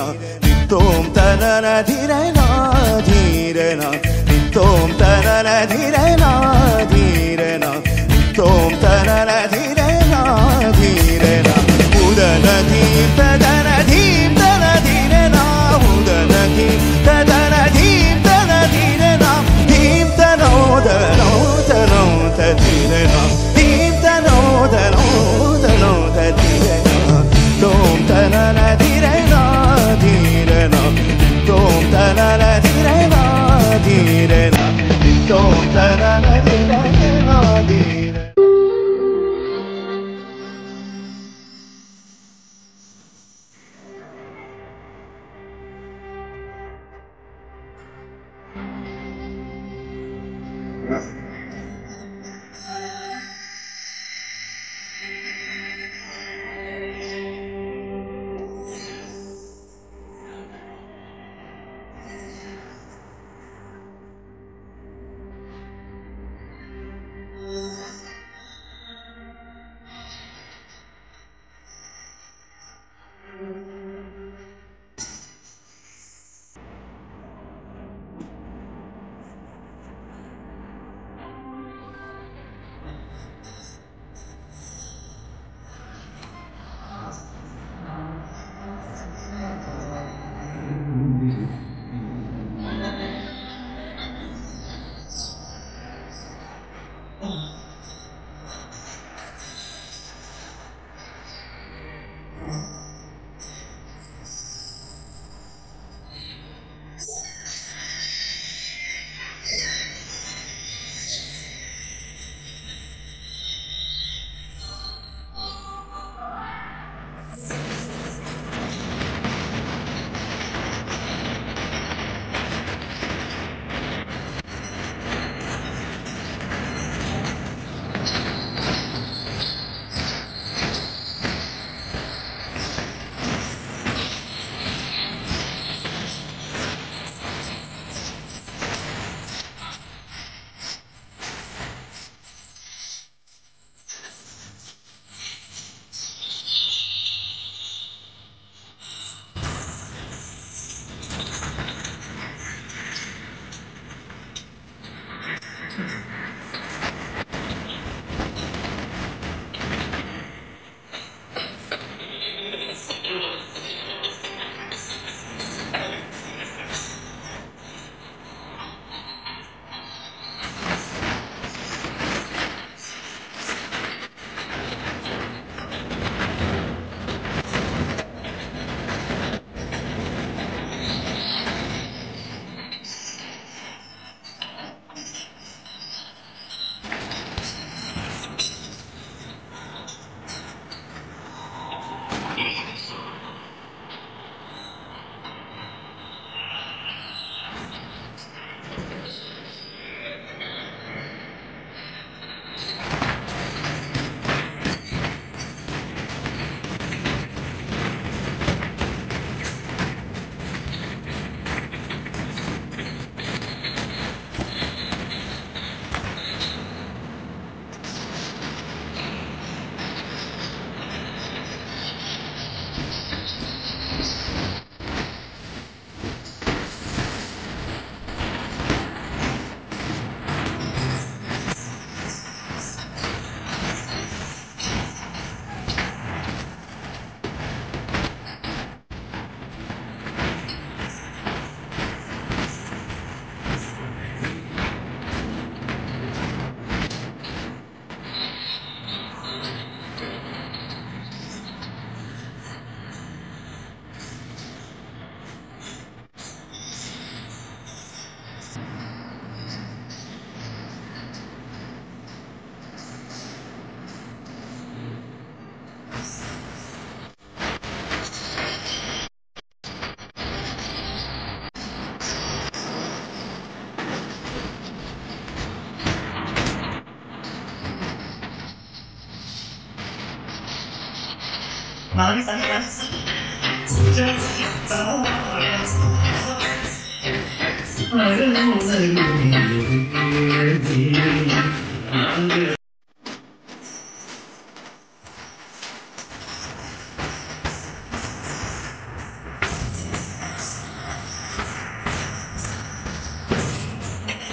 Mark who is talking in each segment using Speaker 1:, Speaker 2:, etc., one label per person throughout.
Speaker 1: ദിത്തോം തനന ധിരന ധീരന ദിത്തോം തനന ധിരന ധീരന ദിത്തോം തനന ധിരന ധീരന ഉദന ധീം തദന ധീം തന ധീരന ഉദന ധീം തദന ധീം തന ധീരന ധീം തനോ ധനോ തനോ തധീരന ധീം തനോ ധനോ ധനോ തധീരന തോം തനന ധീരന ധീരന തോം തനന ധീരന ധീരന തോം തനന ധീരന ധീരന
Speaker 2: Thank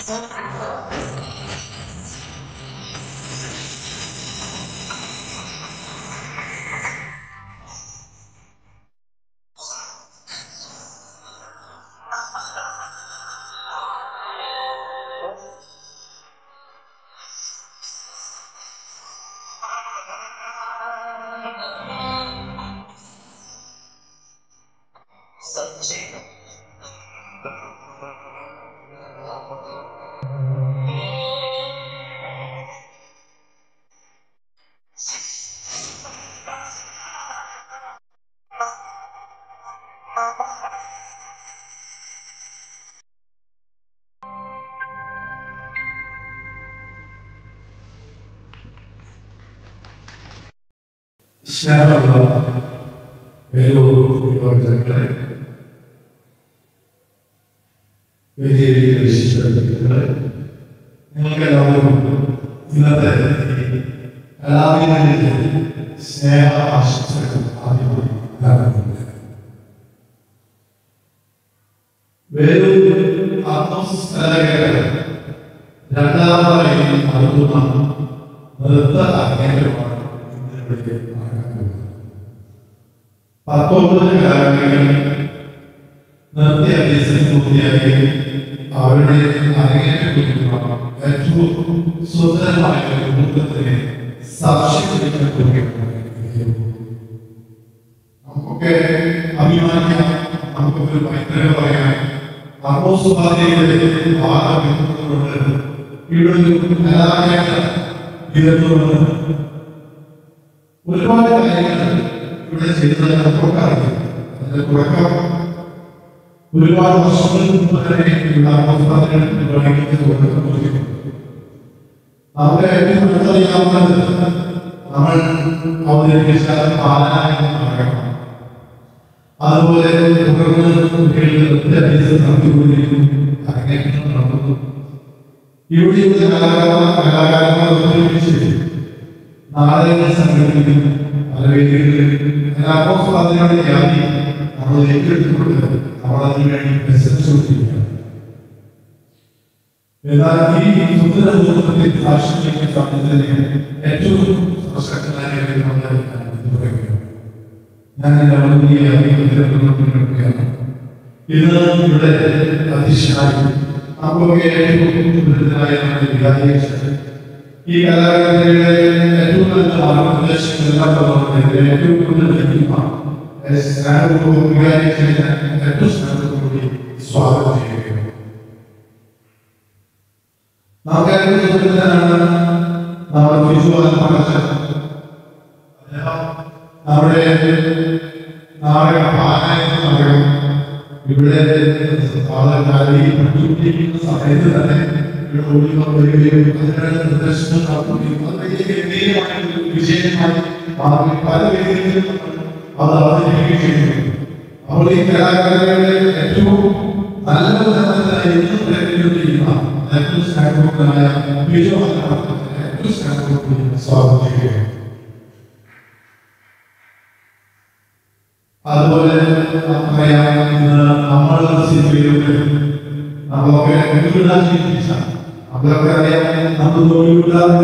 Speaker 2: സ്നേഹമുള്ള വേലൂർ വിഭാഗങ്ങളെ വേദിയിലേക്ക് വിശിഷ്ടങ്ങളെ നിങ്ങൾക്കെല്ലാവർക്കും ഇന്നത്തെ ഈ കലാവിധത്തിലെ സ്നേഹ ആശംസകൾ ആദ്യമായി നൽകുന്നുണ്ട് വേലൂർ ആത്മോസ് കലാകാരൻ രണ്ടാമതായി നടത്തുന്ന നൃത്ത അരങ്ങേറ്റമാണ് ഇന്ന് ഇവിടെ നടക്കുന്നത്. പത്തൊമ്പത് കലാകാരികൾ നൃത്യ അഭ്യസനം പൂർത്തിയാക്കി അവരുടെ അരങ്ങേറ്റം കുറിക്കുന്ന ഏറ്റവും സുന്ദരമായ ഒരു നൃത്തത്തിന് സാക്ഷ്യം വഹിക്കാൻ പോവുകയാണ് നമുക്കൊക്കെ അഭിമാനിക്കാം നമുക്കൊക്കെ ഒരു പൈതൃകം പറയാം അർമ്മോസുപാതയുടെ ഭാഗം എത്തുന്നതുകൊണ്ട് ഇവിടെ ഒരു കലാകാരൻ ഉയർന്നുകൊണ്ട് ഒരുപാട് കാര്യങ്ങൾ ഇവിടെ ചെയ്തത് നമുക്കറിയാം അതിന്റെ തുടക്കം ഒരുപാട് വർഷങ്ങൾക്ക് മുമ്പ് തന്നെ ഇവിടെ അർമ്മോസുപാതകൾ നിർവഹിക്കുന്നത് തുടക്കം കുറിക്കുന്നു നമ്മുടെ ഏറ്റവും അടുത്തറിയാവുന്നത് നമ്മൾ അവതരിപ്പിച്ച പാലന എന്ന നാടകമാണ് അതുപോലെ തുടർന്ന് കുട്ടികളുടെ നൃത്യാഭ്യാസം നടത്തിക്കൊണ്ടിരിക്കുന്നു അരങ്ങേറ്റം നടത്തുന്നു ഇവിടെയുള്ള കലാകാരന്മാർ കലാകാരന്മാർ ഒത്തൊരുമിച്ച് നാടകങ്ങൾ സംഘടിപ്പിക്കുന്നു പല വേദികളിൽ കലാപോസ് അതിനുള്ള ജാതി നമ്മൾ ഏറ്റെടുത്തുകൊണ്ട് നമ്മൾ അതിനു വേണ്ടി പരിശ്രമിച്ചുകൊണ്ടിരിക്കുകയാണ് എന്നാൽ ഈ സുന്ദര മുഹൂർത്തത്തിൽ സാക്ഷ്യം വഹിക്കാൻ സാധിച്ചതിന് ഏറ്റവും പ്രസക്തമായ കാര്യം നമ്മൾ ഇത് പറയുകയാണ് ഞാൻ എന്റെ ഔദ്യോഗിക അഭിമുഖത്തിലാണ് ഇന്ന് ഇവിടെ അധ്യക്ഷനായി നമുക്കൊക്കെ ഏറ്റവും ദുരിതരായ നമ്മുടെ വികാരിയെ ഈ കലാകാരന്റെ ഏറ്റവും നല്ല മാർഗനിർദ്ദേശങ്ങളെല്ലാം തന്നുകൊണ്ട് ഏറ്റവും കൂടുതൽ ലഭിക്കുന്ന സ്നേഹപൂർവ്വം വികാരിയെ ഏറ്റവും സ്നേഹത്തോടുകൂടി സ്വാഗതം ചെയ്യുകയാണ് നമുക്കറിയാവുന്നതാണ് നമ്മുടെ വിജുവാൻ പ്രകാശം അദ്ദേഹം നമ്മുടെ നാടക പാരായണ നാടകം ഇവിടെ സാധാരണ പഠിച്ചുകൊണ്ടിരിക്കുന്ന സമയത്ത് തന്നെ ഇവിടെ ഓടിക്കൊണ്ട് വരികയും അതിനുള്ള നിർദ്ദേശങ്ങൾ നടത്തുകയും അത് വലിയ ഗംഭീരമായ ഒരു വിജയമായി മാറി പല വേദികളിലും അത് അവതരിപ്പിക്കുകയും ചെയ്യുന്നു അപ്പോൾ ഈ കലാകാരരുടെ ഏറ്റവും നല്ല ബന്ധത്തിനായി എന്നും പ്രയത്നിച്ചുകൊണ്ടിരിക്കുന്ന ഏറ്റവും സ്നേഹപൂർണ്ണമായ വിജയമായ ഏറ്റവും സ്നേഹപൂർണ്ണ സ്വാഗതം ചെയ്യുകയാണ് അതുപോലെ നമുക്കറിയാം ഇന്ന് നമ്മൾ സിനിമയിലൂടെ നമ്മളൊക്കെ വീടാൻ ജീവിച്ച നമ്മളൊക്കെ അറിയാം നമ്മൾ വീടാതെ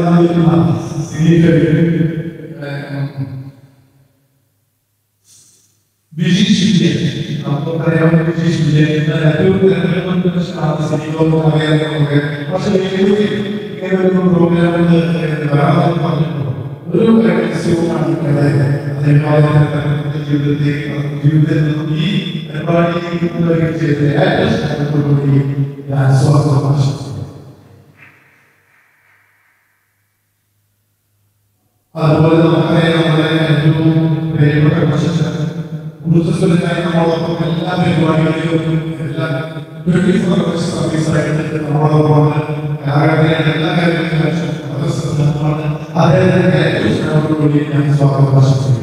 Speaker 2: വിജയിച്ചില്ലേ നമുക്കറിയാം വിജയിച്ചില്ലേ ഏറ്റവും തിരഞ്ഞെടുപ്പ് സിനിമ അറിയാവുന്നതൊക്കെ പക്ഷെ ഇങ്ങനെ ഒരു പ്രോഗ്രാമിൽ വരാമെന്ന് പറഞ്ഞിട്ടുണ്ട് ഒരു രഹസ്യവുമാണ് ഇവിടെ അദ്ദേഹം ജീവിതത്തിൽ ജീവിതത്തിൽ ഈ പരിപാടി ചെയ്ത് ഏറ്റവും സ്നേഹത്തോടുകൂടി ഞാൻ സ്വാഗതം ആശംസിക്കുന്നു അതുപോലെ നമുക്കറിയാം നമ്മുടെ ഏറ്റവും പ്രിയപ്പെട്ട പ്രശസ്ത ഊർജ്ജസ്വലനായ നമ്മളോടൊപ്പം എല്ലാ പരിപാടികളിലും എല്ലാ ട്വന്റി ഫോർ അവേഴ്സ് സർവീസായിട്ട് നമ്മളോടൊപ്പം കലാകാരന്റെ എല്ലാ കാര്യങ്ങളിലും പ്രദർശനമാണ് അദ്ദേഹത്തിന്റെ ഏറ്റവും സ്നേഹത്തോടുകൂടി ഞാൻ സ്വാഗതം ആശംസിക്കുന്നു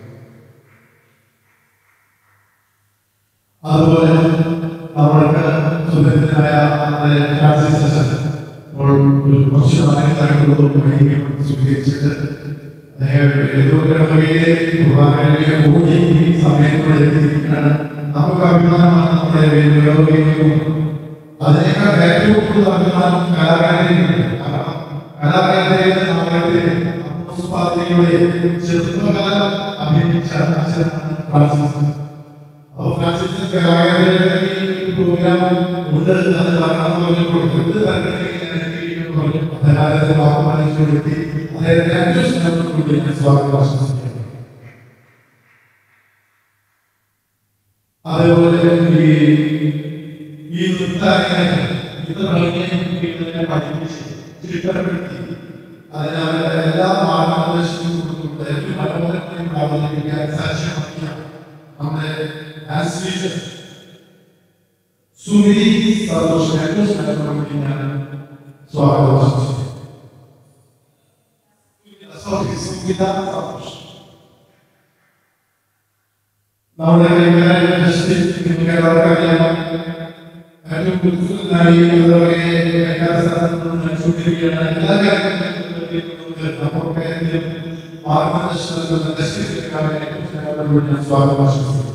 Speaker 2: അതുപോലെ നമ്മൾക്ക് സുഹൃത്തിനായ നമ്മുടെ ഫ്രാൻസിസ് അച്ഛൻ ഇപ്പോൾ ഒരു കുറച്ച് നാളുകളായിട്ടുള്ളതും സ്വീകരിച്ചിട്ട് അദ്ദേഹം എഴുതുകയെ കുർബാനയിലെ കൂടി ഈ സമയത്തോടെ എത്തിയിരിക്കുകയാണ് നമുക്ക് അഭിമാനമാണ് നമ്മുടെ വേദികളും അതിനേക്കാൾ ഏറ്റവും കൂടുതൽ അഭിമാനം കലാകാരനുണ്ട് കാരണം കലാകാരന്റെ നാളത്തെ അപ്പോസ്തലരുടെ ചെറുപ്പകാലം അഭിനയിച്ച അച്ഛനാണ് ഫ്രാൻസിസ് അപ്പോൾ ഫ്രാൻസിസ് കലാകാരന്റെ ഈ പ്രോഗ്രാം ഉണ്ട് അത് കാരണം പറഞ്ഞപ്പോൾ എന്ത് തരത്തിലേക്ക് പറഞ്ഞു അദ്ദേഹത്തെ വാക്കുമാനിച്ചു കൊടുത്തി അദ്ദേഹത്തെ അന്വേഷണം ഞാൻ സ്വാഗതം ആശംസിക്കുന്നു അതേപോലെ ഈ ഈ നൃത്താരങ്ങളെ ഇത് പഠിക്കാൻ പഠിപ്പിച്ച് ചിട്ടപ്പെടുത്തി അതിന് അവരുടെ എല്ലാ മാർഗനിർദ്ദേശങ്ങളും കൊടുത്തുകൊണ്ട് ഏറ്റവും മനോഹരമായി അവതരിപ്പിക്കാൻ സാക്ഷ്യമാക്കിയ നമ്മുടെ ആസ്ട്രീഷ്യൻ സുമിതി സന്തോഷ് ഏറ്റവും സ്നേഹത്തോടുകൂടി ഞാൻ സ്വാഗതം ആശംസിക്കുന്നു സോറി സുമിത സന്തോഷ് നമ്മുടെ കേരളത്തിലറിയാം ഏറ്റവും ബുദ്ധിമുട്ടായി അതുപോലെ കൈകാര്യസ്ഥാനത്തും നയിച്ചുകൊണ്ടിരിക്കുകയാണ് എല്ലാ കാര്യങ്ങളും നമുക്ക് ഏതെങ്കിലും മാർഗദർശനത്തിൽ നിർദ്ദേശിക്കാൻ ഞാൻ സ്വാഗതം ആശംസിക്കുന്നു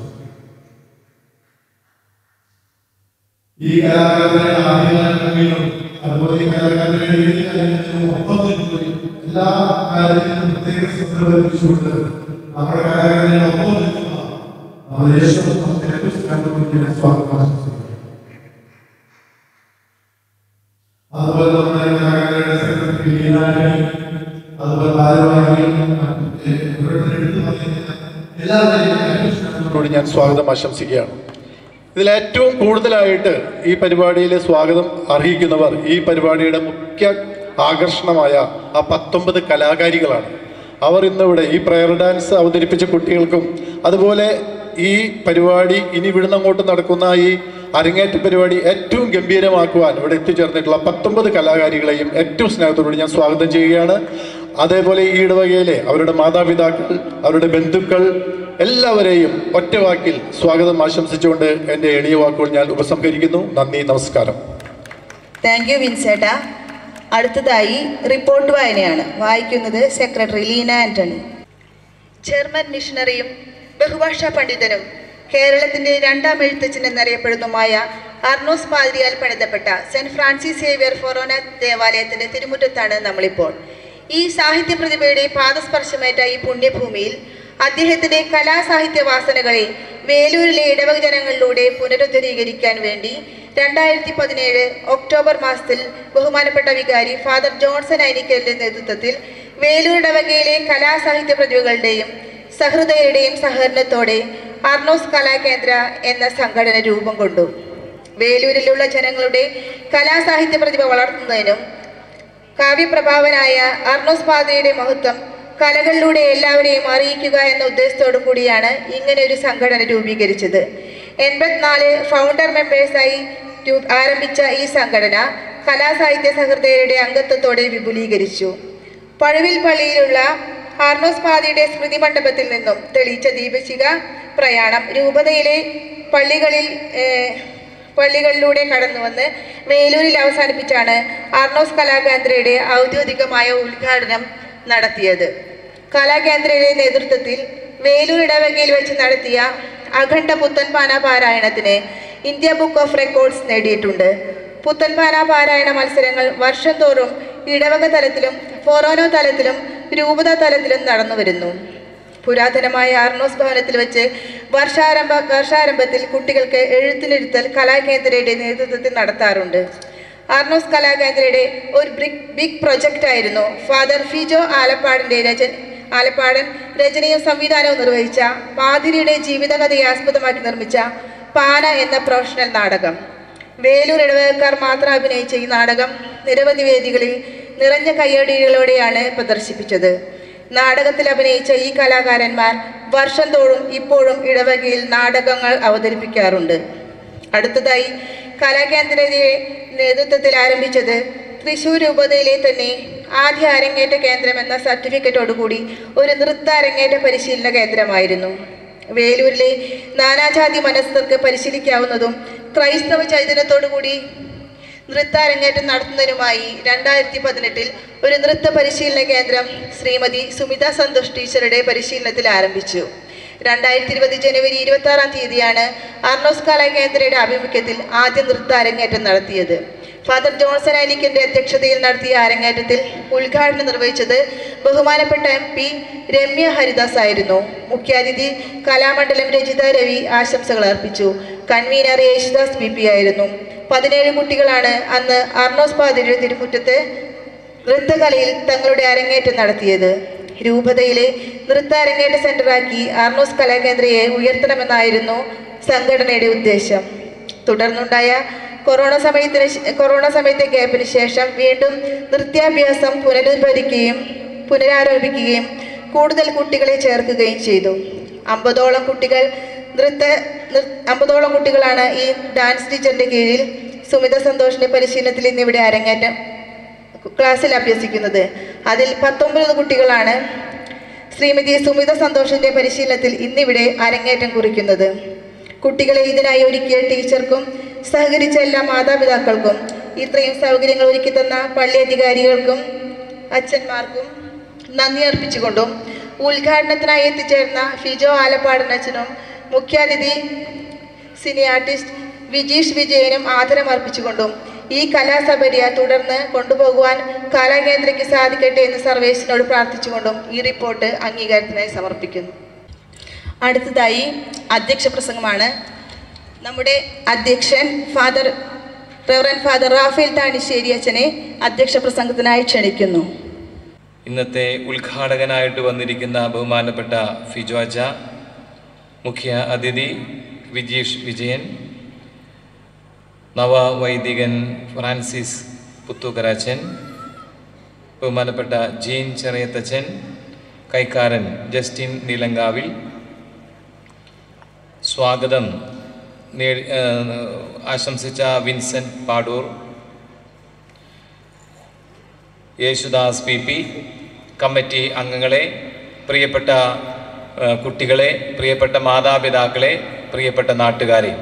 Speaker 2: ഈ കലാകാരന്റെ ആദ്യകാലങ്ങളിലും അതുപോലെ ഈ കലാകാരന്റെ ഏത് കാര്യത്തിലും ഒപ്പം നിൽക്കുകയും എല്ലാ കാര്യത്തിലും പ്രത്യേക ശ്രദ്ധ പതിപ്പിച്ചുകൊണ്ട് നമ്മുടെ കലാകാരനെ ഒപ്പം നിൽക്കുക നമ്മുടെ യേശു കണ്ടുപിടിക്കുന്ന സ്വാഗതം ആശംസിക്കുന്നു അതുപോലെ നമ്മുടെ കലാകാരന്റെ സെക്രട്ടറി ലീനാനി അതുപോലെ ഭാരവാഹികൾ ഇവരുടെ എടുത്തു പറയുന്ന എല്ലാവരെയും
Speaker 3: ഞാൻ സ്വാഗതം ആശംസിക്കുകയാണ് ഇതിൽ ഏറ്റവും കൂടുതലായിട്ട് ഈ പരിപാടിയിൽ സ്വാഗതം അർഹിക്കുന്നവർ ഈ പരിപാടിയുടെ മുഖ്യ ആകർഷണമായ ആ പത്തൊമ്പത് കലാകാരികളാണ് അവർ ഇന്നിവിടെ ഈ പ്രയർ ഡാൻസ് അവതരിപ്പിച്ച കുട്ടികൾക്കും അതുപോലെ ഈ പരിപാടി ഇനി ഇവിടുന്ന് അങ്ങോട്ട് നടക്കുന്ന ഈ അരങ്ങേറ്റ പരിപാടി ഏറ്റവും ഗംഭീരമാക്കുവാൻ ഇവിടെ എത്തിച്ചേർന്നിട്ടുള്ള പത്തൊമ്പത് കലാകാരികളെയും ഏറ്റവും സ്നേഹത്തോടുകൂടി ഞാൻ സ്വാഗതം ചെയ്യുകയാണ് അതേപോലെ ഈ ഇടവകയിലെ അവരുടെ മാതാപിതാക്കൾ അവരുടെ ബന്ധുക്കൾ എല്ലാവരെയും ഒറ്റവാക്കിൽ സ്വാഗതം ആശംസിച്ചുകൊണ്ട് എൻ്റെ എളിയ വാക്കുകൾ ഞാൻ ഉപസംഹരിക്കുന്നു നന്ദി നമസ്കാരം
Speaker 4: താങ്ക് യു വിൻസേട്ട അടുത്തതായി റിപ്പോർട്ട് വായനയാണ് വായിക്കുന്നത് സെക്രട്ടറി ലീന ആന്റണി ജർമ്മൻ മിഷണറിയും ബഹുഭാഷാ പണ്ഡിതനും കേരളത്തിന്റെ രണ്ടാം എഴുത്തച്ഛൻ എന്നറിയപ്പെടുന്നതുമായ അർണോസ് പാതിരിയാൽ പണിതപ്പെട്ട സെന്റ് ഫ്രാൻസിസ് സേവിയർ ഫൊറോന ദേവാലയത്തിന്റെ തിരുമുറ്റത്താണ് നമ്മളിപ്പോൾ ഈ സാഹിത്യ പ്രതിഭയുടെ പാദസ്പർശമേറ്റ ഈ പുണ്യഭൂമിയിൽ അദ്ദേഹത്തിന്റെ കലാസാഹിത്യ വാസനകളെ വേലൂരിലെ ഇടവക ജനങ്ങളിലൂടെ പുനരുദ്ധരീകരിക്കാൻ വേണ്ടി രണ്ടായിരത്തി പതിനേഴ് ഒക്ടോബർ മാസത്തിൽ ബഹുമാനപ്പെട്ട വികാരി ഫാദർ ജോൺസൺ ഐനിക്കലിന്റെ നേതൃത്വത്തിൽ വേലൂർ ഇടവകയിലെ കലാസാഹിത്യ പ്രതിഭകളുടെയും സഹൃദയരുടെയും സഹകരണത്തോടെ അർണോസ് കലാകേന്ദ്ര എന്ന സംഘടന രൂപം കൊണ്ടു വേലൂരിലുള്ള ജനങ്ങളുടെ കലാസാഹിത്യ പ്രതിഭ വളർത്തുന്നതിനും കാവ്യപ്രഭാവനായ അർണോസ് പാതയുടെ മഹത്വം കലകളിലൂടെ എല്ലാവരെയും അറിയിക്കുക എന്ന ഉദ്ദേശത്തോടു കൂടിയാണ് ഇങ്ങനെ ഒരു സംഘടന രൂപീകരിച്ചത് എൺപത്തിനാല് ഫൗണ്ടർ മെമ്പേഴ്സായി രൂ- ആരംഭിച്ച ഈ സംഘടന കലാസാഹിത്യ സഹൃദയരുടെ അംഗത്വത്തോടെ വിപുലീകരിച്ചു പഴുവിൽ പള്ളിയിലുള്ള ആർണോസ് പാതിയുടെ സ്മൃതി മണ്ഡപത്തിൽ നിന്നും തെളിയിച്ച ദീപശിക പ്രയാണം രൂപതയിലെ പള്ളികളിൽ ഏഹ്, പള്ളികളിലൂടെ കടന്നുവന്ന് വേലൂരിൽ അവസാനിപ്പിച്ചാണ് ആർണോസ് കലാകേന്ദ്രയുടെ ഔദ്യോഗികമായ ഉദ്ഘാടനം നടത്തിയത് കലാകേന്ദ്രയുടെ നേതൃത്വത്തിൽ വേലൂർ ഇടവകയിൽ വെച്ച് നടത്തിയ അഖണ്ഡ പുത്തൻപാന പാരായണത്തിന് ഇന്ത്യ ബുക്ക് ഓഫ് റെക്കോർഡ്സ് നേടിയിട്ടുണ്ട് പുത്തൻപാന പാരായണ മത്സരങ്ങൾ വർഷം തോറും ഇടവക തലത്തിലും ഫൊറോനോ തലത്തിലും രൂപത തലത്തിലും നടന്നു വരുന്നു പുരാതനമായ ആർണോസ് ഭവനത്തിൽ വെച്ച് വർഷാരംഭ വർഷാരംഭത്തിൽ കുട്ടികൾക്ക് എഴുത്തിനിരുത്തൽ കലാകേന്ദ്രയുടെ നേതൃത്വത്തിൽ നടത്താറുണ്ട് ആർണോസ് കലാകേന്ദ്രയുടെ ഒരു ബിഗ് ബിഗ് പ്രൊജക്റ്റ് ആയിരുന്നു ഫാദർ ഫിജോ ആലപ്പാടിന്റെ രചന ആലപ്പാടൻ രചനയും സംവിധാനവും നിർവഹിച്ച പാതിരിയുടെ ജീവിതകഥയെ ആസ്പദമാക്കി നിർമ്മിച്ച പാന എന്ന പ്രൊഫഷണൽ നാടകം വേലൂർ ഇടവകക്കാർ മാത്രം അഭിനയിച്ച ഈ നാടകം നിരവധി വേദികളിൽ നിറഞ്ഞ കയ്യടികളോടെയാണ് പ്രദർശിപ്പിച്ചത് നാടകത്തിൽ അഭിനയിച്ച ഈ കലാകാരന്മാർ വർഷം തോറും ഇപ്പോഴും ഇടവകയിൽ നാടകങ്ങൾ അവതരിപ്പിക്കാറുണ്ട് അടുത്തതായി കലാകേന്ദ്രയുടെ നേതൃത്വത്തിൽ ആരംഭിച്ചത് തൃശൂർ രൂപതയിലെ തന്നെ ആദ്യ അരങ്ങേറ്റ കേന്ദ്രം എന്ന സർട്ടിഫിക്കറ്റോടുകൂടി ഒരു നൃത്ത അരങ്ങേറ്റ പരിശീലന കേന്ദ്രമായിരുന്നു വേലൂരിലെ നാനാജാതി മനസ്സർക്ക് പരിശീലിക്കാവുന്നതും ക്രൈസ്തവ ചൈതന്യത്തോടുകൂടി നൃത്ത അരങ്ങേറ്റം നടത്തുന്നതിനുമായി രണ്ടായിരത്തി പതിനെട്ടിൽ ഒരു നൃത്ത പരിശീലന കേന്ദ്രം ശ്രീമതി സുമിത സന്തോഷ് ടീച്ചറുടെ പരിശീലനത്തിൽ ആരംഭിച്ചു രണ്ടായിരത്തി ഇരുപത് ജനുവരി ഇരുപത്തി ആറാം തീയതിയാണ് അർണോസ് കലാകേന്ദ്രയുടെ ആഭിമുഖ്യത്തിൽ ആദ്യ നൃത്ത അരങ്ങേറ്റം നടത്തിയത് ഫാദർ ജോൺസൺ അലിക്കിന്റെ അധ്യക്ഷതയിൽ നടത്തിയ അരങ്ങേറ്റത്തിൽ ഉദ്ഘാടനം നിർവഹിച്ചത് ബഹുമാനപ്പെട്ട എം പി രമ്യ ഹരിദാസ് ആയിരുന്നു മുഖ്യാതിഥി കലാമണ്ഡലം രജിത രവി ആശംസകൾ അർപ്പിച്ചു കൺവീനർ യേശുദാസ് ബി പി ആയിരുന്നു പതിനേഴ് കുട്ടികളാണ് അന്ന് അർണോസ് പാതിരിയുടെ തിരുമുറ്റത്ത് നൃത്തകലയിൽ തങ്ങളുടെ അരങ്ങേറ്റം നടത്തിയത് രൂപതയിലെ നൃത്ത അരങ്ങേറ്റ സെന്ററാക്കി ആർണോസ് കലാകേന്ദ്രയെ ഉയർത്തണമെന്നായിരുന്നു സംഘടനയുടെ ഉദ്ദേശം തുടർന്നുണ്ടായ കൊറോണ സമയത്തിന് ശേ- കൊറോണ സമയത്തെ ഗ്യാപ്പിന് ശേഷം വീണ്ടും നൃത്യാഭ്യാസം പുനരുദ്ധരിക്കുകയും പുനരാരംഭിക്കുകയും കൂടുതൽ കുട്ടികളെ ചേർക്കുകയും ചെയ്തു അമ്പതോളം കുട്ടികൾ നൃത്ത നൃ- അമ്പതോളം കുട്ടികളാണ് ഈ ഡാൻസ് ടീച്ചറിന്റെ കീഴിൽ സുമിത സന്തോഷിന്റെ പരിശീലനത്തിൽ ഇന്നിവിടെ അരങ്ങേറ്റം ക്ലാസ്സിൽ അഭ്യസിക്കുന്നത് അതിൽ പത്തൊമ്പത് കുട്ടികളാണ് ശ്രീമതി സുമിത സന്തോഷിന്റെ പരിശീലനത്തിൽ ഇന്നിവിടെ അരങ്ങേറ്റം കുറിക്കുന്നത് കുട്ടികളെ ഇതിനായി ഒരുക്കിയ ടീച്ചർക്കും സഹകരിച്ച എല്ലാ മാതാപിതാക്കൾക്കും ഇത്രയും സൗകര്യങ്ങൾ ഒരുക്കി തന്ന പള്ളി അധികാരികൾക്കും അച്ഛന്മാർക്കും നന്ദി അർപ്പിച്ചുകൊണ്ടും ഉദ്ഘാടനത്തിനായി എത്തിച്ചേർന്ന ഫിജോ ആലപ്പാടനച്ചനും മുഖ്യാതിഥി സിനി ആർട്ടിസ്റ്റ് വിജീഷ് വിജയനും ആദരം അർപ്പിച്ചുകൊണ്ടും ഈ കലാസബരിയ തുടർന്ന് കൊണ്ടുപോകുവാൻ കലാകേന്ദ്രയ്ക്ക് സാധിക്കട്ടെ എന്ന് സർവേസിനോട് പ്രാർത്ഥിച്ചുകൊണ്ടും ഈ റിപ്പോർട്ട് അംഗീകാരത്തിനായി സമർപ്പിക്കുന്നു അടുത്തതായി അധ്യക്ഷ പ്രസംഗമാണ് നമ്മുടെ അധ്യക്ഷൻ father reverend father Raphael Thanisseri അച്ഛനെ അധ്യക്ഷ പ്രസംഗത്തിനായി ക്ഷണിക്കുന്നു
Speaker 5: ഇന്നത്തെ ഉദ്ഘാടകനായിട്ട് വന്നിരിക്കുന്ന ബഹുമാനപ്പെട്ട ഫിജോജ മുഖ്യ അതിഥി വിജീഷ് വിജയൻ നവവൈദികൻ ഫ്രാൻസിസ് പുത്തൂക്കരാച്ചൻ ബഹുമാനപ്പെട്ട ജീൻ ചെറിയത്തച്ഛൻ കൈക്കാരൻ ജസ്റ്റിൻ നീലങ്കാവിൽ സ്വാഗതം നേടി ഏഹ് ആശംസിച്ച Vincent Padoor Yesudas P P committee അംഗങ്ങളെ പ്രിയപ്പെട്ട ആ, കുട്ടികളെ പ്രിയപ്പെട്ട മാതാപിതാക്കളെ പ്രിയപ്പെട്ട നാട്ടുകാരെ